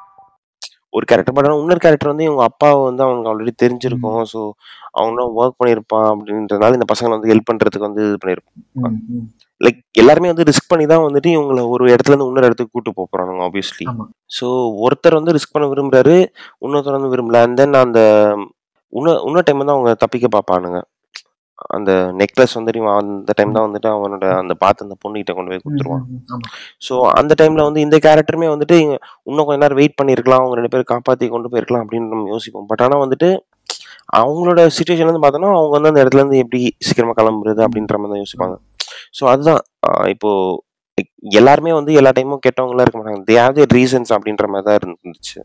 Speaker 1: ஒரு கேரக்டர் பட் ஆனால் இன்னொரு கேரக்டர் வந்து இவங்க அப்பாவை வந்து அவனுக்கு ஆல்ரெடி தெரிஞ்சிருக்கும் ஸோ அவனும் ஒர்க் பண்ணியிருப்பான் அப்படின்றதுனால இந்த பசங்களை வந்து ஹெல்ப் பண்ணுறதுக்கு வந்து இது பண்ணியிருப்பான்
Speaker 2: ம், ம்.
Speaker 1: லைக் எல்லாருமே வந்து ரிஸ்க் பண்ணி தான் வந்துட்டு இவங்களை ஒரு இடத்துல இருந்து இன்னொரு இடத்துக்கு கூட்டு போக போறானுங்க ஆப்வியஸ்லி
Speaker 2: ஆமா.
Speaker 1: ஸோ ஒருத்தர் வந்து ரிஸ்க் பண்ண விரும்புறாரு இன்னொருத்தர் வந்து விரும்பல அண்ட் தென் அந்த இன்னும் இன்னொரு டைம் வந்து அவங்க தப்பிக்க பார்ப்பானுங்க அந்த நெக்லஸ் வந்துட்டு இவன் அந்த டைம் தான் வந்துட்டு அவனோட அந்த பார்த்து அந்த பொண்ணுகிட்ட கொண்டு போய்
Speaker 2: ம்,
Speaker 1: கொடுத்துருவான்
Speaker 2: ம், ம். ஆமா
Speaker 1: ஸோ அந்த டைம்ல வந்து இந்த கேரக்டருமே வந்துட்டு இங்க இன்னும் கொஞ்ச நேரம் வெயிட் பண்ணியிருக்கலாம் அவங்க ரெண்டு பேரும் காப்பாற்றி கொண்டு போயிருக்கலாம் அப்படின்னு நம்ம யோசிப்போம் பட் ஆனால் வந்துட்டு அவங்களோட சுச்சுவேஷன் வந்து பார்த்தோன்னா அவங்க வந்து அந்த இடத்துல இருந்து எப்படி சீக்கிரமா கிளம்புறது அப்படின்ற மாதிரி தான் யோசிப்பாங்க ஸோ அதுதான் ஆஹ் இப்போ like எல்லாருமே வந்து எல்லா டைமும் கெட்டவங்களா இருக்க மாட்டாங்க தே ஹேவ் தேர் ரீசன்ஸ் அப்படின்ற மாதிரி தான் இருந்துச்சு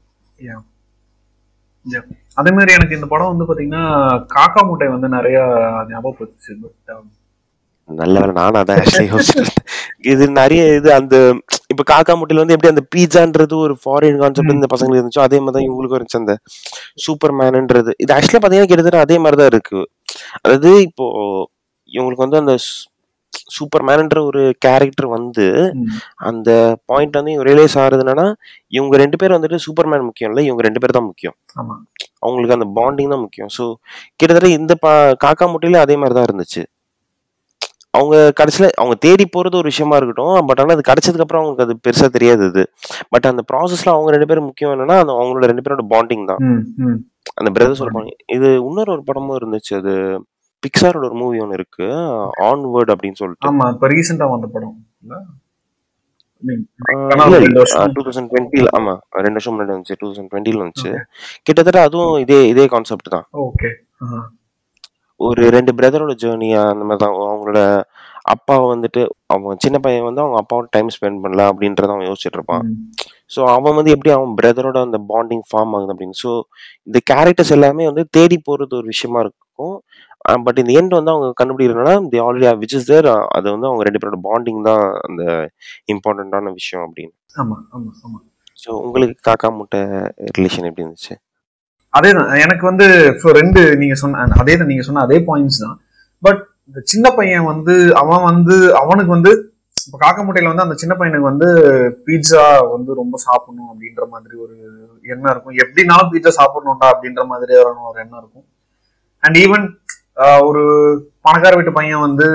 Speaker 2: அதே மாதிரி எனக்கு இந்த படம் வந்து பாத்தீங்கன்னா காக்கா முட்டை வந்து நிறைய ஞாபகப்படுத்துச்சு பட்
Speaker 1: நல்ல வேலை நானும் அதான் ஆக்சுவலி யோசிச்சிருந்தேன் இது நிறைய இது அந்த இப்ப காக்கா முட்டையில வந்து எப்படி அந்த பீட்சான்றது ஒரு ஃபாரின் கான்செப்ட் இந்த பசங்களுக்கு இருந்துச்சோ அதே மாதிரி தான் இவங்களுக்கும் இருந்துச்சு அந்த சூப்பர் மேனுன்றது இது ஆக்சுவலா பாத்தீங்கன்னா கிட்டத்தட்ட அதே மாதிரி தான் இருக்கு அதாவது இப்போ இவங்களுக்கு வந்து அந்த சூப்பர் மேனுன்ற ஒரு கேரக்டர் வந்து அந்த பாயிண்ட் வந்து இவங்க ரியலைஸ் ஆகுறது என்னன்னா இவங்க ரெண்டு பேரும் வந்துட்டு சூப்பர்மேன் முக்கியம் இல்லை இவங்க ரெண்டு பேர் தான் முக்கியம்
Speaker 2: ஆமா
Speaker 1: அவங்களுக்கு அந்த பாண்டிங் தான் முக்கியம் ஸோ கிட்டத்தட்ட இந்த பா காக்கா முட்டையில அதே மாதிரி தான் இருந்துச்சு அவங்க கடைசியில் அவங்க தேடி போகிறது ஒரு விஷயமா இருக்கட்டும் பட் ஆனால் அது கிடைச்சதுக்கு அப்புறம் அவங்களுக்கு அது பெருசாக தெரியாது இது பட் அந்த ப்ராசஸில் அவங்க ரெண்டு பேரும் முக்கியம் என்னன்னா அந்த அவங்களோட ரெண்டு பேரோட பாண்டிங் தான்
Speaker 2: ம், ம்.
Speaker 1: அந்த பிரதர்ஸ் ஒரு bonding. இது இன்னொரு ஒரு படமும் இருந்துச்சு அது பிக்சாரோட ஒரு மூவி ஒன்று இருக்கு ஆன்வர்ட் அப்படின்னு சொல்லிட்டு
Speaker 2: ஆமா இப்ப ரீசெண்டா வந்த படம் இல்ல I mean,
Speaker 1: ஆஹ்
Speaker 2: ஆனா
Speaker 1: இல்ல
Speaker 2: அது
Speaker 1: இல்ல
Speaker 2: ரெண்டு வருஷம்
Speaker 1: டூ தௌசண்ட் டுவெண்ட்டில ஆமா ரெண்டு வருஷம் முன்னாடி வந்துச்சு டூ தௌசண்ட் டுவெண்ட்டில வந்துச்சு கிட்டத்தட்ட அதுவும் இதே இதே கான்செப்ட் தான்
Speaker 2: ஓகே
Speaker 1: ஒரு ரெண்டு பிரதரோட ஜேர்னி அந்த மாதிரி தான் அவங்களோட அப்பா வந்துட்டு அவன் சின்ன பையன் வந்து அவங்க அப்பாவோட டைம் ஸ்பெண்ட் பண்ணல அப்படின்றத அவன் யோசிச்சுட்டு இருப்பான் ஸோ அவன் வந்து எப்படி அவன் பிரதரோட அந்த பாண்டிங் ஃபார்ம் ஆகுது அப்படின்னு ஸோ இந்த கேரக்டர்ஸ் எல்லாமே வந்து தேடி போறது ஒரு விஷயமா இருக்கும் பட் இந்த எண்ட் வந்து அவங்க கண்டுபிடிக்கிறதுனா the already which is there அது வந்து அவங்க ரெண்டு பேரோட பாண்டிங் தான் அந்த இம்பார்ட்டண்ட்டான விஷயம் அப்படின்னு
Speaker 2: ஆமா ஆமா ஆமா
Speaker 1: ஸோ உங்களுக்கு காக்கா முட்டை ரிலேஷன் எப்படி இருந்துச்சு
Speaker 2: அதேதான் எனக்கு வந்து இப்போ ரெண்டு நீங்க சொன்ன அதே தான் நீங்க சொன்ன அதே பாயிண்ட்ஸ் தான் பட் இந்த சின்ன பையன் வந்து அவன் வந்து அவனுக்கு வந்து இப்போ காக்கமுட்டையில வந்து அந்த சின்ன பையனுக்கு வந்து பீட்சா வந்து ரொம்ப சாப்பிடணும் அப்படின்ற மாதிரி ஒரு எண்ணம் இருக்கும் எப்படினாலும் பீட்சா சாப்பிடணும்டா அப்படின்ற மாதிரியான ஒரு எண்ணம் இருக்கும் அண்ட் ஈவன் ஒரு பணக்கார வீட்டு பையன் வந்து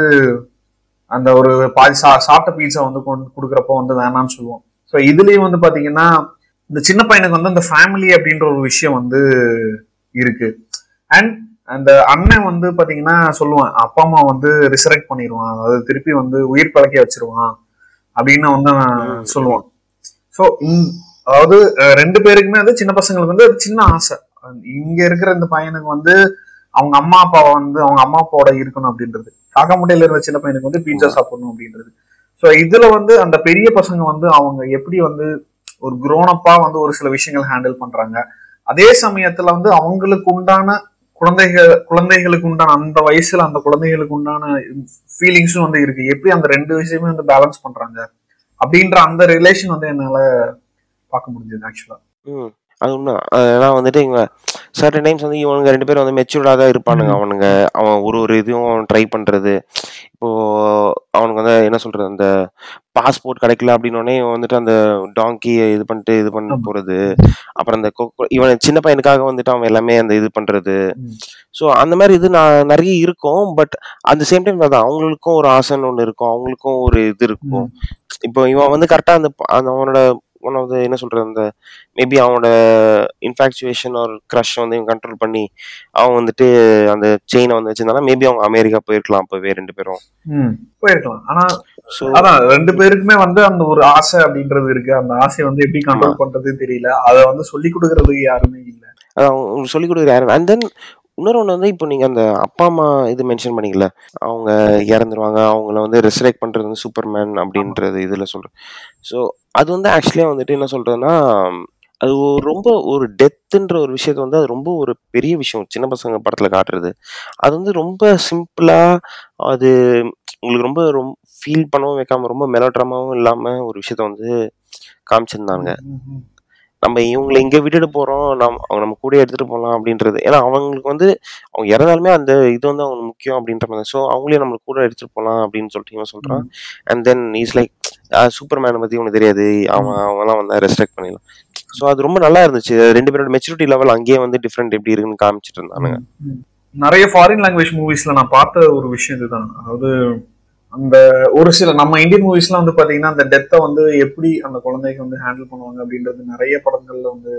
Speaker 2: அந்த ஒரு பாதி சா சாப்பிட்ட பீட்சா வந்து கொண்டு கொடுக்குறப்போ வந்து வேணாம்னு சொல்லுவோம் ஸோ இதுலயும் வந்து பாத்தீங்கன்னா இந்த சின்ன பையனுக்கு வந்து அந்த ஃபேமிலி அப்படின்ற ஒரு விஷயம் வந்து இருக்கு அண்ட் அந்த அண்ணன் வந்து பாத்தீங்கன்னா சொல்லுவான் அப்பா அம்மா வந்து ரிசரெக்ட் பண்ணிடுவான் அதாவது திருப்பி வந்து உயிர் பழக்க வச்சிருவான் அப்படின்னு வந்து அவன் சொல்லுவான் ஸோ அதாவது அஹ், ரெண்டு பேருக்குமே வந்து சின்ன பசங்களுக்கு வந்து ஒரு சின்ன ஆசை இங்க இருக்கிற இந்த பையனுக்கு வந்து அவங்க அம்மா அப்பாவை வந்து அவங்க அம்மா அப்பாவோட இருக்கணும் அப்படின்றது காக்காமுட்டையில இருக்கிற சின்ன பையனுக்கு வந்து பீட்சா சாப்பிடணும் அப்படின்றது ஸோ இதுல வந்து அந்த பெரிய பசங்க வந்து அவங்க எப்படி வந்து ஒரு குரோனப்பா வந்து ஒரு சில விஷயங்கள் ஹேண்டில் பண்றாங்க அதே சமயத்துல வந்து அவங்களுக்கு உண்டான குழந்தைகள் குழந்தைகளுக்கு உண்டான அந்த வயசுல அந்த குழந்தைகளுக்கு உண்டான ஃபீலிங்ஸும் வந்து இருக்கு எப்படி அந்த ரெண்டு விஷயமே வந்து பேலன்ஸ் பண்றாங்க அப்படின்ற அந்த ரிலேஷன் வந்து என்னால பார்க்க முடிஞ்சது ஆக்சுவலா
Speaker 1: ம் அது உண்மை ஏன்னா வந்துட்டு இவங்க சர்டன் டைம்ஸ் வந்து இவனுங்க ரெண்டு பேரும் வந்து மெச்சூர்டாக தான் இருப்பானுங்க
Speaker 2: ம்.
Speaker 1: அவனுங்க அவன் ஒரு ஒரு இதுவும் ட்ரை பண்ணுறது இப்போ அவனுக்கு வந்து என்ன சொல்றது அந்த பாஸ்போர்ட் கிடைக்கல அப்படின்னோடனே இவன் வந்துட்டு அந்த டாங்கியை இது பண்ணிட்டு இது பண்ண
Speaker 2: ஆமா.
Speaker 1: போறது அப்புறம் அந்த கொக்கோ இவன் சின்ன பையனுக்காக வந்துட்டு அவன் எல்லாமே அந்த இது பண்றது
Speaker 2: ம்.
Speaker 1: ஸோ அந்த மாதிரி இது நான் நிறைய இருக்கும் பட் அந்த சேம் டைம் அதான் அவங்களுக்கும் ஒரு ஆசைன்னு ஒன்று இருக்கும் அவங்களுக்கும் ஒரு இது இருக்கும்
Speaker 2: ம்.
Speaker 1: இப்போ இவன் வந்து கரெக்டாக அந்த ப- அந்த அவனோட ஒன் ஆஃப் த என்ன சொல்றது அந்த மேபி அவனோட இன்ஃபாக்சுவேஷன் ஒரு க்ரஷ் வந்து இவன் கண்ட்ரோல் பண்ணி அவன் வந்துட்டு அந்த செயினை வந்து வச்சிருந்தானா மேபி அவங்க அமெரிக்கா போயிருக்கலாம் அப்பவே ரெண்டு பேரும்
Speaker 2: ம். போயிருக்கலாம் ஆனா
Speaker 1: ஸோ
Speaker 2: அதான் ரெண்டு பேருக்குமே வந்து அந்த ஒரு ஆசை அப்படின்றது இருக்கு அந்த ஆசையை வந்து எப்படி கண்ட்ரோல் பண்றது தெரியல அதை வந்து சொல்லி கொடுக்கறதுக்கு யாருமே இல்ல
Speaker 1: அதான் உங்களுக்கு சொல்லிக் கொடுக்குற யாரும் அண்ட் தென் இன்னொரு ஒன்று வந்து இப்போ நீங்கள் அந்த அப்பா அம்மா இது மென்ஷன் பண்ணீங்கல்ல அவங்க இறந்துருவாங்க அவங்கள வந்து ரெசரெக்ட் பண்ணுறது வந்து சூப்பர்மேன் அப்படின்றது இதில் சொல்கிறேன் ஸோ அது வந்து ஆக்சுவலியாக வந்துட்டு என்ன சொல்கிறதுன்னா அது ஒரு ரொம்ப ஒரு டெத்துன்ற ஒரு விஷயத்த வந்து அது ரொம்ப ஒரு பெரிய விஷயம் சின்ன பசங்க படத்தில் காட்டுறது அது வந்து ரொம்ப சிம்பிளாக அது உங்களுக்கு ரொம்ப ரொம்ப ஃபீல் பண்ணவும் வைக்காம ரொம்ப மெலோட்ரமாவும் இல்லாமல் ஒரு விஷயத்த வந்து காமிச்சிருந்தாங்க
Speaker 2: ம், ம்,
Speaker 1: நம்ம இவங்களை இங்க விட்டுட்டு போறோம் நம்ம அவங்க நம்ம கூட எடுத்துட்டு போகலாம் அப்படின்றது ஏன்னா அவங்களுக்கு வந்து அவங்க இறந்தாலுமே அந்த இது வந்து அவங்களுக்கு முக்கியம் அப்படின்ற மாதிரி ஸோ அவங்களே நம்ம கூட எடுத்துட்டு போகலாம் அப்படின்னு சொல்லிட்டு இவன் சொல்றான் and then is like super மேனை பத்தி உனக்கு தெரியாது அவன் அவங்கலாம் வந்து ரெஸ்பெக்ட் பண்ணிடலாம் ஸோ அது ரொம்ப நல்லா இருந்துச்சு ரெண்டு பேரோட மெச்சூரிட்டி லெவல் அங்கேயே வந்து டிஃப்ரெண்ட் எப்படி இருக்குன்னு காமிச்சிட்டு இருந்தானுங்க
Speaker 2: ம். நிறைய ஃபாரின் லாங்குவேஜ் மூவிஸ்ல நான் பார்த்த ஒரு விஷயம் இதுதான் அதாவது அந்த ஒரு சில நம்ம இந்தியன் மூவிஸ்லாம் வந்து பாத்தீங்கன்னா அந்த டெத்தை வந்து எப்படி அந்த குழந்தைக்கு வந்து ஹேண்டில் பண்ணுவாங்க அப்படின்றது நிறைய படங்கள்ல வந்து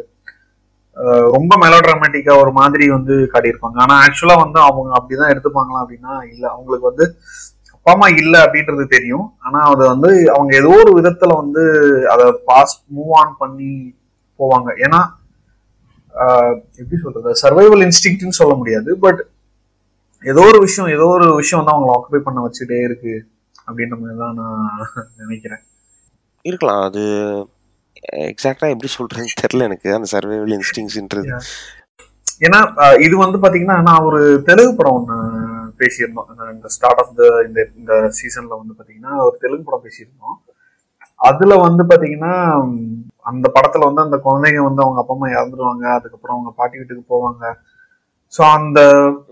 Speaker 2: அஹ், ரொம்ப மெலோட்ராமேட்டிக்கா ஒரு மாதிரி வந்து காட்டியிருப்பாங்க ஆனா ஆக்சுவலா வந்து அவங்க அப்படிதான் எடுத்துப்பாங்களா அப்படின்னா இல்ல அவங்களுக்கு வந்து அப்பா அம்மா இல்ல அப்படின்றது தெரியும் ஆனா அதை வந்து அவங்க ஏதோ ஒரு விதத்துல வந்து அதை பாஸ் மூவ் ஆன் பண்ணி போவாங்க ஏன்னா ஆஹ், எப்படி சொல்றது சர்வைவல் இன்ஸ்டிங்க்ட்னு சொல்ல முடியாது பட் ஏதோ ஒரு விஷயம் ஏதோ ஒரு விஷயம் வந்து அவங்களை ஆக்குபை பண்ண வச்சுட்டே இருக்கு அப்படின்ற மாதிரி தான் நான் நினைக்கிறேன்
Speaker 1: இருக்கலாம் அது எக்ஸாக்டா எப்படி சொல்றதுன்னு தெரியல எனக்கு அந்த சர்வைவல் இன்ஸ்டிங்ஸ்ன்றது
Speaker 2: ஏன்னா ஆஹ், இது வந்து பாத்தீங்கன்னா நான் ஒரு தெலுங்கு படம் ஒன்று பேசியிருந்தோம் இந்த- இந்த ஸ்டார்ட் ஆஃப் த இந்த இந்த சீசன்ல வந்து பாத்தீங்கன்னா ஒரு தெலுங்கு படம் பேசியிருந்தோம் அதுல வந்து பாத்தீங்கன்னா உம், அந்த படத்துல வந்து அந்த குழந்தைங்க வந்து அவங்க அப்பா அம்மா இறந்துருவாங்க அதுக்கப்புறம் அவங்க பாட்டி வீட்டுக்கு போவாங்க ஸோ அந்த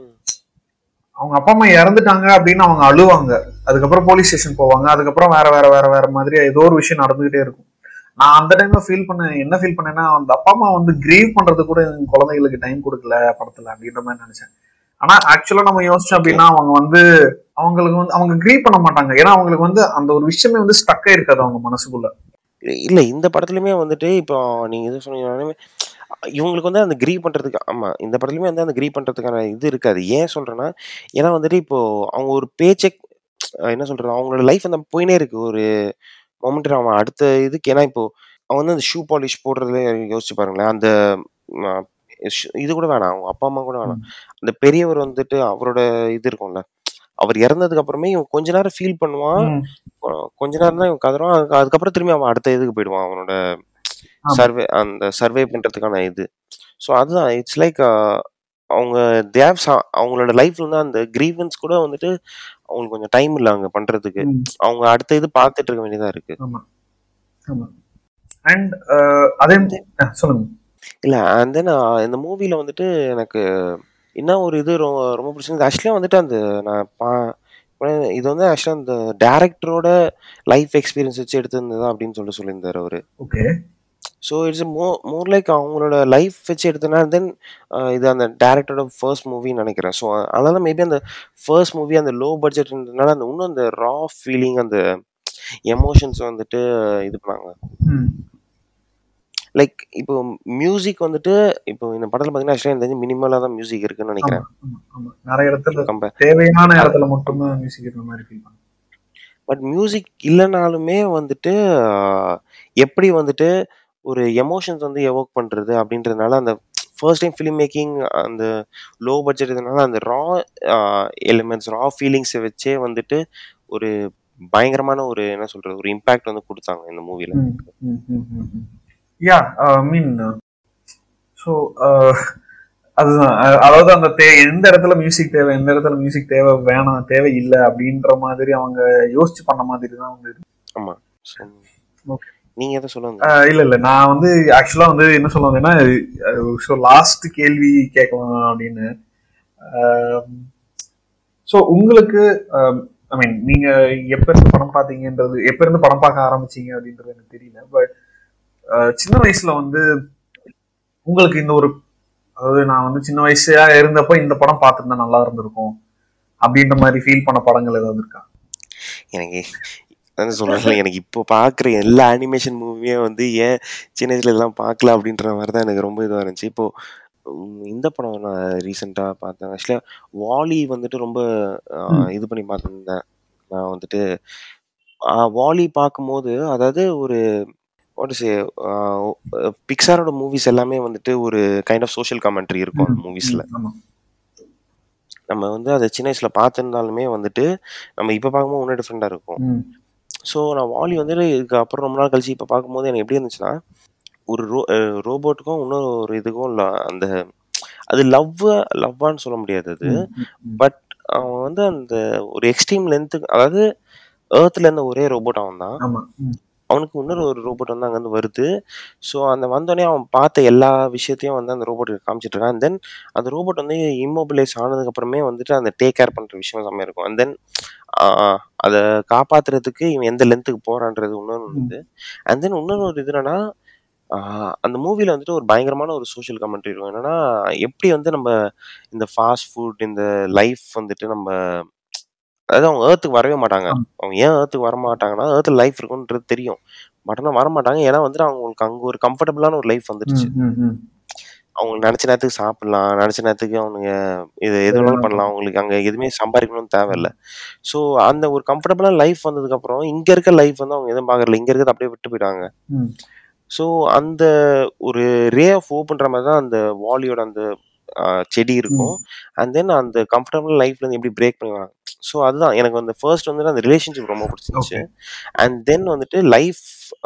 Speaker 2: அவங்க அப்பா அம்மா இறந்துட்டாங்க அப்படின்னு அவங்க அழுவாங்க அதுக்கப்புறம் போலீஸ் ஸ்டேஷன் போவாங்க அதுக்கப்புறம் வேற வேற வேற வேற மாதிரி ஏதோ ஒரு விஷயம் நடந்துகிட்டே இருக்கும் நான் அந்த டைம்ல ஃபீல் பண்ணேன் என்ன ஃபீல் பண்ணேன்னா அந்த அப்பா அம்மா வந்து கிரீவ் பண்றது கூட எங்க குழந்தைகளுக்கு டைம் கொடுக்கல படத்துல அப்படின்ற மாதிரி நினைச்சேன் ஆனா ஆக்சுவலா நம்ம யோசிச்சோம் அப்படின்னா அவங்க வந்து அவங்களுக்கு வந்து அவங்க கிரீவ் பண்ண மாட்டாங்க ஏன்னா அவங்களுக்கு வந்து அந்த ஒரு விஷயமே வந்து ஸ்டக்கே இருக்காது அவங்க மனசுக்குள்ள
Speaker 1: இல்ல இந்த படத்துலயுமே வந்துட்டு இப்போ நீங்க இது சொன்னீங்க இவங்களுக்கு வந்து அந்த கிரீவ் பண்றதுக்கு ஆமா இந்த படத்துலயுமே வந்து அந்த கிரீவ் பண்றதுக்கான இது இருக்காது ஏன் சொல்றேன்னா ஏன்னா வந்துட்டு இப்போ அவங்க ஒரு பேச்செக் என்ன சொல்றது அவங்களோட லைஃப் அந்த போயினே இருக்கு ஒரு மொமெண்ட் அவன் அடுத்த இதுக்கு ஏன்னா இப்போ அவன் வந்து அந்த ஷூ பாலிஷ் போடுறதுல யோசிச்சு பாருங்களேன் அந்த ம, ஷ்- இது கூட வேணாம் அவங்க அப்பா அம்மா கூட வேணாம் அந்த பெரியவர் வந்துட்டு அவரோட இது இருக்கும்ல அவர் இறந்ததுக்கு அப்புறமே இவன் கொஞ்ச நேரம் ஃபீல் பண்ணுவான்
Speaker 2: ம்.
Speaker 1: கொ- கொஞ்ச நேரம் தான் இவன் கதறான் அதுக்கு- அதுக்கப்புறம் திரும்பி அவன் அடுத்த இதுக்கு போயிடுவான் அவனோட
Speaker 2: ஆமா.
Speaker 1: சர்வே அந்த சர்வே பண்றதுக்கான இது ஸோ அதுதான் இட்ஸ் லைக் அவங்க தேவ் அவங்களோட லைஃப்ல வந்து அந்த கிரீவன்ஸ் கூட வந்துட்டு அவங்களுக்கு கொஞ்சம் டைம் இல்லை அங்க பண்றதுக்கு
Speaker 2: ம்.
Speaker 1: அவங்க அடுத்த இது பார்த்துட்டு இருக்க வேண்டியதா இருக்கு
Speaker 2: ஆமா ஆமா அண்ட் அதே அஹ், சொல்லுங்க
Speaker 1: இல்ல அண்ட் தென் இந்த மூவில வந்துட்டு எனக்கு என்ன ஒரு இது ரொம்ப ரொம்ப பிடிச்சிருந்தது ஆக்சுவலியாக வந்துட்டு அந்த நான் பா இது வந்து ஆக்சுவலா அந்த டைரக்டரோட லைஃப் எக்ஸ்பீரியன்ஸ் வச்சு எடுத்திருந்ததா அப்படின்னு சொல்லிட்டு சொல்லியிருந்தாரு அவரு.
Speaker 2: ஓகே.
Speaker 1: ஸோ இட்ஸ் மோ மோர் லைக் அவங்களோட லைஃப் வச்சு எடுத்தனால தென் இது அந்த டைரக்டரோட ஃபர்ஸ்ட் மூவின்னு நினைக்கிறேன். ஸோ அதனால மேபி அந்த ஃபர்ஸ்ட் மூவி அந்த லோ பட்ஜெட்ன்றதுனால அந்த இன்னும் அந்த ரா ஃபீலிங் அந்த எமோஷன்ஸ் வந்துட்டு இது பண்ணாங்க.
Speaker 2: ம்.
Speaker 1: லைக் இப்போ மியூசிக் வந்துட்டு இப்போ இந்த படத்துல பார்த்தீங்கன்னா, ஆக்சுவலா எனக்கு தெரிஞ்சு மினிமலா தான் மியூசிக் இருக்குன்னு
Speaker 2: ஆமா,
Speaker 1: நினைக்கிறேன்.
Speaker 2: ஆமா, ஆமா. நெறைய இடத்துல
Speaker 1: கம்பேர்
Speaker 2: தேவையான இடத்துல மட்டும் தான் மியூசிக் இருக்கிற மாரி ஃபீல் பண்ணேன்.
Speaker 1: பட் மியூசிக் இல்லனாலுமே வந்துட்டு ஆ எப்படி வந்துட்டு ஒரு எமோஷன்ஸ் வந்து எவோக் பண்றது அப்படின்றதுனால அந்த ஃபர்ஸ்ட் டைம் ஃபில்ம் மேக்கிங் அந்த லோ பட்ஜெட் இதனால அந்த ரா ஆ எலிமெண்ட்ஸ், ரா ஃபீலிங்ஸ வச்சே வந்துட்டு ஒரு பயங்கரமான ஒரு என்ன சொல்றது? ஒரு இம்பாக்ட் வந்து குடுத்தாங்க இந்த மூவில.
Speaker 2: ம், ம், ம், ம், ம். யா ஐ மீன் ஸோ அதுதான் அ- அதாவது அந்த தே எந்த இடத்துல மியூசிக் தேவை எந்த இடத்துல மியூசிக் தேவை வேணாம் தேவை இல்லை அப்படின்ற மாதிரி அவங்க யோசிச்சு பண்ண மாதிரி தான் வந்து இருக்கு.
Speaker 1: ஆமா. ஸோ
Speaker 2: ஓகே
Speaker 1: நீங்க எத சொல்ல வந்தீங்க?
Speaker 2: அஹ் இல்ல இல்ல நான் வந்து ஆக்சுவலா வந்து என்ன சொல்ல வந்தேன்னா ஸோ லாஸ்ட் கேள்வி கேட்கலாம் அப்படின்னு ஸோ உங்களுக்கு ஐ மீன் நீங்க எப்ப இருந்து படம் பார்த்தீங்கன்றது எப்ப இருந்து படம் பார்க்க ஆரம்பிச்சீங்க அப்படின்றது எனக்கு தெரியல பட் சின்ன வயசுல வந்து உங்களுக்கு இந்த ஒரு அதாவது நான் வந்து சின்ன வயசா இருந்தப்போ இந்த படம் பார்த்துருந்தா நல்லா இருந்திருக்கும் அப்படின்ற மாதிரி ஃபீல் பண்ண படங்கள் ஏதாவது இருக்கா
Speaker 1: எனக்கு அதான் சொல்றேன்ல எனக்கு இப்போ பார்க்குற எல்லா அனிமேஷன் மூவியுமே வந்து ஏன் சின்ன வயசுல இதெல்லாம் பார்க்கல அப்படின்ற மாதிரி தான் எனக்கு ரொம்ப இதுவாக இருந்துச்சு இப்போ உம், இந்த படம் நான் ரீசெண்டாக பார்த்தேன் ஆக்சுவலாக வாலி வந்துட்டு ரொம்ப ஆ,
Speaker 2: ம்.
Speaker 1: இது பண்ணி பார்த்துருந்தேன் நான் வந்துட்டு ஆ, வாலி பார்க்கும்போது அதாவது ஒரு வாட் இஸ் பிக்சாரோட மூவிஸ் எல்லாமே வந்துட்டு ஒரு கைண்ட் ஆஃப் சோஷியல் கமெண்ட்ரி இருக்கும் அந்த
Speaker 2: ம்,
Speaker 1: மூவிஸில்
Speaker 2: ம், ஆமா
Speaker 1: நம்ம வந்து அதை சின்ன வயசுல பார்த்துருந்தாலுமே வந்துட்டு நம்ம இப்போ பார்க்கும்போது இன்னும் டிஃப்ரெண்டாக இருக்கும்
Speaker 2: ம்,
Speaker 1: ஸோ நான் வாலி வந்துட்டு இதுக்கு அப்புறம் ரொம்ப நாள் கழிச்சு இப்போ பார்க்கும்போது எனக்கு எப்படி இருந்துச்சுன்னா ஒரு ரோ ரோபோட்டுக்கும் இன்னொரு ஒரு இதுக்கும் ல- அந்த அது லவ் லவ்வான்னு சொல்ல முடியாது அது
Speaker 2: ம், ம், ம்.
Speaker 1: பட் அவன் வந்து அந்த ஒரு எக்ஸ்ட்ரீம் லென்த்துக்கு அதாவது ஏர்த்ல இருந்த ஒரே ரோபோட் அவன் தான்
Speaker 2: ஆமா ம்,
Speaker 1: அவனுக்கு இன்னொரு ஒரு ரோபோட் வந்து அங்கேருந்து வருது ஸோ அந்த வந்தோடனே அவன் பார்த்த எல்லா விஷயத்தையும் வந்து அந்த ரோபோட்டுக்கு காமிச்சிட்டு இருக்கான் தென் அந்த ரோபோட் வந்து இம்மோபிலைஸ் ஆனதுக்கு அப்புறமே வந்துட்டு அந்த டேக் கேர் பண்ணுற விஷயம் செம்மையா இருக்கும் அண்ட் தென் அதை காப்பாத்துறதுக்கு இவன் எந்த லென்த்துக்கு போறான்றது இன்னொன்று
Speaker 2: ம்,
Speaker 1: வந்து அண்ட் தென் இன்னொரு ஒரு இது என்னன்னா ஆஹ் அந்த மூவில வந்துட்டு ஒரு பயங்கரமான ஒரு சோஷியல் கமெண்ட்ரி இருக்கும் என்னன்னா எப்படி வந்து நம்ம இந்த ஃபாஸ்ட் ஃபுட் இந்த லைஃப் வந்துட்டு நம்ம அதாவது அவங்க ஏர்த்துக்கு வரவே மாட்டாங்க
Speaker 2: ஆமா.
Speaker 1: அவங்க ஏன் ஏர்த்துக்கு வர மாட்டாங்கன்னா ஏர்த்தில் லைஃப் இருக்குன்றது தெரியும் பட் ஆனால் வர மாட்டாங்க ஏன்னா வந்துட்டு அவங்களுக்கு அங்கே ஒரு கம்ஃபர்டபுளான ஒரு லைஃப் வந்துடுச்சு
Speaker 2: ம், ம், ம்.
Speaker 1: அவங்க நினச்ச நேரத்துக்கு சாப்பிடலாம் நினச்ச நேரத்துக்கு அவனுங்க இது எது
Speaker 2: எது
Speaker 1: வேணாலும்
Speaker 2: வேணாலும்
Speaker 1: பண்ணலாம் அவங்களுக்கு அங்கே எதுவுமே சம்பாதிக்கணும்னு தேவையில்ல ஸோ அந்த ஒரு கம்ஃபர்டபுளான லைஃப் வந்ததுக்கப்புறம் இங்கே இருக்க லைஃப் வந்து அவங்க எதுவும் பார்க்கறல இங்கே இருக்கிறது அப்படியே விட்டு போயிட்டாங்க
Speaker 2: ம்,
Speaker 1: ஸோ அந்த ஒரு ரே ஆஃப் ஓப்புன்ற மாதிரி தான் அந்த வாலியோட அந்த ஆஹ், செடி
Speaker 2: ம்.
Speaker 1: இருக்கும் அண்ட் தென் அந்த கம்ஃபர்டபுள் லைஃப்லேருந்து எப்படி பிரேக் பண்ணி வராங்க ஸோ அதுதான் எனக்கு அந்த ஃபர்ஸ்ட் வந்துட்டு அந்த ரிலேஷன்ஷிப் ரொம்ப பிடிச்சிருந்துச்சு
Speaker 2: ஓகே
Speaker 1: அண்ட் தென் வந்துட்டு லைஃப்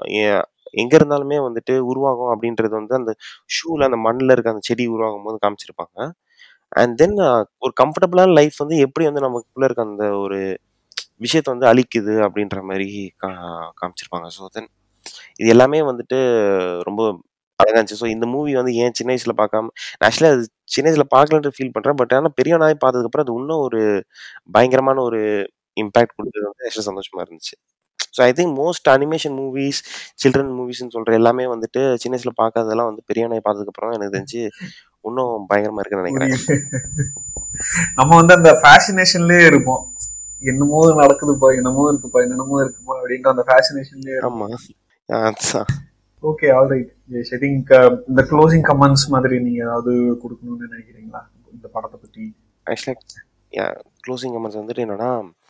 Speaker 1: எங்க இருந்தாலுமே வந்துட்டு உருவாகும் அப்படின்றது வந்து அந்த ஷூல அந்த மண்ணில் இருக்க அந்த செடி உருவாகும் போது காமிச்சிருப்பாங்க அண்ட் தென் ஒரு கம்ஃபர்டபுளான லைஃப் வந்து எப்படி வந்து நமக்குள்ள இருக்க அந்த ஒரு விஷயத்த வந்து அழிக்குது அப்படின்ற மாதிரி கா- காமிச்சிருப்பாங்க ஸோ தென் இது எல்லாமே வந்துட்டு ரொம்ப அழகா இருந்துச்சு ஸோ இந்த மூவி வந்து ஏன் சின்ன வயசுல பார்க்காம ஆக்சுவலாக அது சின்ன வயசுல பார்க்கலன்ட்டு ஃபீல் பண்றேன் பட் ஆனால் பெரிய நாய் பார்த்ததுக்கப்புறம் அது இன்னும் ஒரு பயங்கரமான ஒரு இம்பாக்ட் கொடுத்தது வந்து ஆக்சுவலாக சந்தோஷமா இருந்துச்சு so I think most animation movies children மூவிஸ்னு சொல்ற எல்லாமே வந்துட்டு சின்ன வயசுல பார்க்காததெல்லாம் வந்து பெரிய நாய் பார்த்ததுக்கப்புறம் தான் எனக்கு தெரிஞ்சு இன்னும் பயங்கரமா இருக்குன்னு நினைக்கிறேன்
Speaker 2: புரியுது நம்ம வந்து அந்த ஃபேசினேஷன்லயே இருப்போம் என்னமோ நடக்குதுப்பா என்னமோ இருக்குப்பா என்னமோ இருக்குப்பா அப்படின்ற அந்த ஃபேசினேஷன்லயே
Speaker 1: ஆமா
Speaker 2: இருப்போம்
Speaker 1: அதுதான்
Speaker 2: okay all right I think இந்த க்ளோசிங் கமெண்ட்ஸ் மாதிரி நீங்க ஏதாவது கொடுக்கணும்னு நினைக்கிறீங்களா இந்த படத்தை பத்தி
Speaker 1: ஆக்சுவலாக க்ளோசிங் கமெண்ட்ஸ் வந்துட்டு என்னன்னா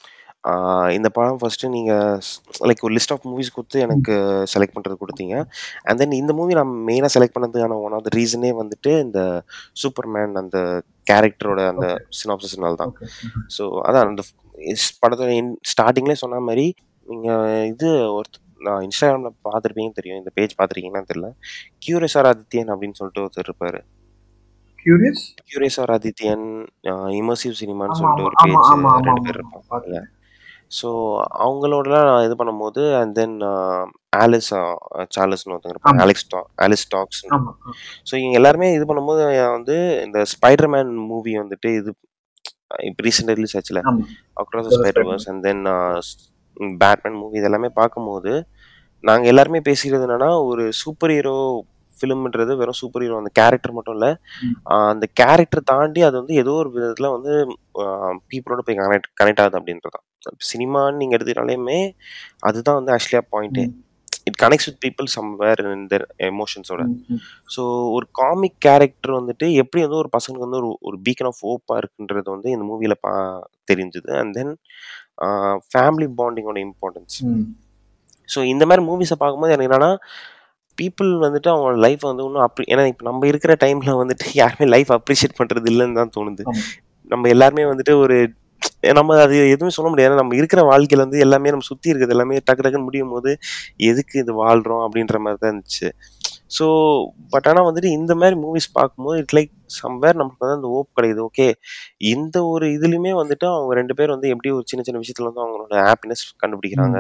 Speaker 1: ஆஹ் இந்த படம் ஃபர்ஸ்ட் நீங்க லைக் ஒரு லிஸ்ட் ஆஃப் மூவிஸ் கொடுத்து
Speaker 2: ம்,
Speaker 1: எனக்கு செலக்ட் பண்றது கொடுத்தீங்க அண்ட் தென் இந்த மூவி நான் மெயினாக செலக்ட் பண்ணதுக்கான ஒன் ஆஃப் த ரீசனே வந்துட்டு இந்த சூப்பர்மேன் அந்த கேரக்டரோட அந்த
Speaker 2: ஓகே
Speaker 1: சினாப்சிஸ்னால தான்
Speaker 2: ஓகே
Speaker 1: ஸோ அதான் அந்த இஸ்- படத்தோட ஸ்டார்டிங்லேயே சொன்ன மாதிரி நீங்கள் இது ஒருத்த நான் இன்ஸ்டாகிராமில் பார்த்துருப்பீங்கன்னு தெரியும் இந்த பேஜ் பார்த்துருக்கீங்கன்னு தெரியல கியூரியஸ் ஆர் ஆதித்யன் அப்படின்னு சொல்லிட்டு ஒருத்தர் இருப்பார்
Speaker 2: curious
Speaker 1: curious or Adithyan immersive சினிமான்னு
Speaker 2: ஆமா
Speaker 1: சொல்லிட்டு
Speaker 2: ஆமா
Speaker 1: ஒரு
Speaker 2: ஆமா
Speaker 1: பேஜ்
Speaker 2: ஆமா ஆமா
Speaker 1: ரெண்டு பேர்
Speaker 2: ஆமா
Speaker 1: இருப்பாங்க
Speaker 2: பார்த்தேன்
Speaker 1: ஸோ அவங்களோடலாம் நான் இது பண்ணும்போது அண்ட் தென் ஆலிஸ் சார்லஸ்னு ஒருத்தங்க இருப்பாங்க
Speaker 2: ஆமா
Speaker 1: அலெக்ஸ் டா ஆலிஸ் டாக்ஸ்னு
Speaker 2: ஆமா
Speaker 1: ஸோ இவங்க எல்லாருமே இது பண்ணும்போது வந்து இந்த ஸ்பைடர்மேன் மூவி வந்துட்டு இது இப்போ ரீசெண்டாக ரிலீஸ் ஆச்சுல
Speaker 2: ஆமா
Speaker 1: across
Speaker 2: Across the
Speaker 1: Spider verse and then Batman movie இதெல்லாமே பார்க்கும்போது நாங்கள் எல்லாருமே பேசிக்கிறது என்னன்னா ஒரு சூப்பர் ஹீரோ ஃபிலிம்ன்றது வெறும் சூப்பர் ஹீரோ அந்த கேரக்டர் மட்டும் இல்லை
Speaker 2: ம்.
Speaker 1: அந்த கேரக்டர் தாண்டி அது வந்து ஏதோ ஒரு விதத்தில் வந்து பீப்புளோட போய் கனெக்ட் கனெக்ட் ஆகுது அப்படின்றது தான் சினிமான்னு நீங்கள் எடுத்துக்கிட்டாலேயுமே அதுதான் வந்து ஆக்சுவலியாக பாயிண்ட்டே
Speaker 2: hmm,
Speaker 1: it connects with people somewhere in their எமோஷன்ஸோட
Speaker 2: ம், ம்.
Speaker 1: ஸோ ஒரு காமிக் கேரக்டர் வந்துட்டு எப்படி வந்து ஒரு பசங்களுக்கு வந்து ஒரு ஒரு பீக்கன் ஆஃப் ஹோப்பாக இருக்குன்றது வந்து இந்த மூவியில் பா தெரிஞ்சுது அண்ட் தென் ஃபேமிலி பாண்டிங்கோட இம்பார்ட்டன்ஸ்
Speaker 2: ம்.
Speaker 1: ஸோ இந்த மாதிரி மூவிஸை பார்க்கும்போது எனக்கு என்னன்னா பீப்புள் வந்துட்டு அவங்களோட லைஃப் வந்து இன்னும் அப்படி ஏன்னா இப்போ நம்ம இருக்கிற டைமில் வந்துட்டு யாருமே லைஃப் அப்ரிஷியேட் பண்ணுறது இல்லைன்னு தான் தோணுது
Speaker 2: ஆமா.
Speaker 1: நம்ம எல்லாருமே வந்துட்டு ஒரு நம்ம அது எதுவுமே சொல்ல முடியாது நம்ம இருக்கிற வாழ்க்கையில வந்து எல்லாமே நம்ம சுற்றி இருக்கிறது எல்லாமே டக்கு டக்குன்னு முடியும் போது எதுக்கு இது வாழ்கிறோம் அப்படின்ற மாதிரி தான் இருந்துச்சு ஸோ பட் ஆனால் வந்துட்டு இந்த மாதிரி மூவிஸ் பார்க்கும்போது இட் லைக் சம்வேர் நமக்கு வந்து அந்த ஓப் கிடைக்குது ஓகே இந்த ஒரு இதுலையுமே வந்துட்டு அவங்க ரெண்டு பேர் வந்து எப்படி ஒரு சின்ன சின்ன விஷயத்துல வந்து அவங்களோட ஹாப்பினஸ் கண்டுபிடிக்கிறாங்க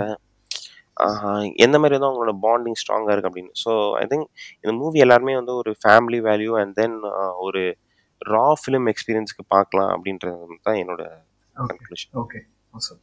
Speaker 1: ஆஹ் எந்த மாதிரி வந்து அவங்களோட பாண்டிங் ஸ்ட்ராங்காக இருக்குது அப்படின்னு ஸோ ஐ திங்க் இந்த மூவி எல்லாருமே வந்து ஒரு ஃபேமிலி வேல்யூ அண்ட் தென் ஒரு ரா ஃபிலிம் எக்ஸ்பீரியன்ஸ்க்கு பார்க்கலாம் அப்படின்றது தான் என்னோட
Speaker 2: okay
Speaker 1: conclusion
Speaker 2: okay awesome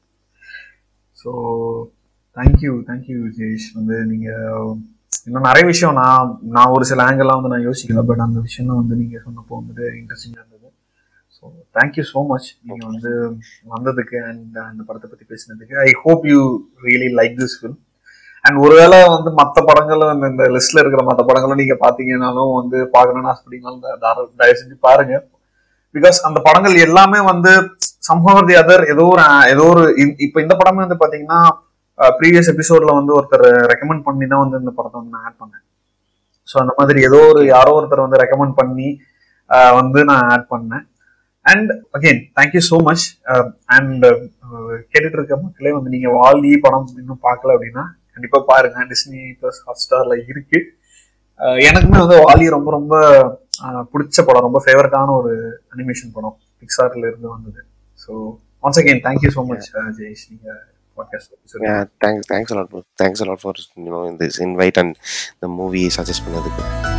Speaker 2: so thank you thank you Jayesh வந்து நீங்கள் இன்னும் நிறைய விஷயம் நான் நான் ஒரு சில ஆங்கிள்லாம் வந்து நான் யோசிக்கல பட் அந்த விஷயம் வந்து நீங்கள் சொன்னப்போ வந்துட்டு இன்ட்ரெஸ்டிங்காக இருந்தது ஸோ தேங்க்யூ ஸோ மச் நீங்கள் வந்து வந்ததுக்கு அண்ட் அந்த படத்தை பற்றி பேசினதுக்கு I hope you really like this film and ஒருவேளை வந்து மற்ற படங்களும் இந்த இந்த லிஸ்ட்ல இருக்கிற மற்ற படங்களும் நீங்க பாத்தீங்கன்னாலும் வந்து பார்க்கணும்னு ஆசைப்பட்டீங்கனாலும் த- தாராள- தயவு செஞ்சு பாருங்க பிகாஸ் அந்த படங்கள் எல்லாமே வந்து சம்ஹவ் தி அதர் ஏதோ ஒரு ஏதோ ஒரு இ- இப்ப இந்த படமே வந்து பாத்தீங்கன்னா ப்ரீவியஸ் எபிசோட்ல வந்து ஒருத்தர் ரெக்கமெண்ட் பண்ணி தான் வந்து இந்த படத்தை வந்து நான் ஆட் பண்ணேன் ஸோ அந்த மாதிரி ஏதோ ஒரு யாரோ ஒருத்தர் வந்து ரெக்கமெண்ட் பண்ணி அஹ், வந்து நான் ஆட் பண்ணேன் and again thank you so much and கேட்டுட்டு இருக்க மக்களே வந்து நீங்க வாலி படம் இன்னும் பார்க்கல அப்படின்னா கண்டிப்பா பாருங்க டிஸ்னி பிளஸ் ஹாட் ஸ்டார்ல இருக்கு அஹ், எனக்குமே வந்து வாலி ரொம்ப ரொம்ப அஹ், பிடிச்ச படம் ரொம்ப ஃபேவரட்டான ஒரு அனிமேஷன் படம் பிக்சார்ல இருந்து வந்தது so once again thank you so much Jayesh நீங்க podcast
Speaker 1: thanks thanks a lot thanks a lot for you know இந்த இன்வைட் அண்ட் இந்த மூவி சஜஸ்ட் பண்ணதுக்கு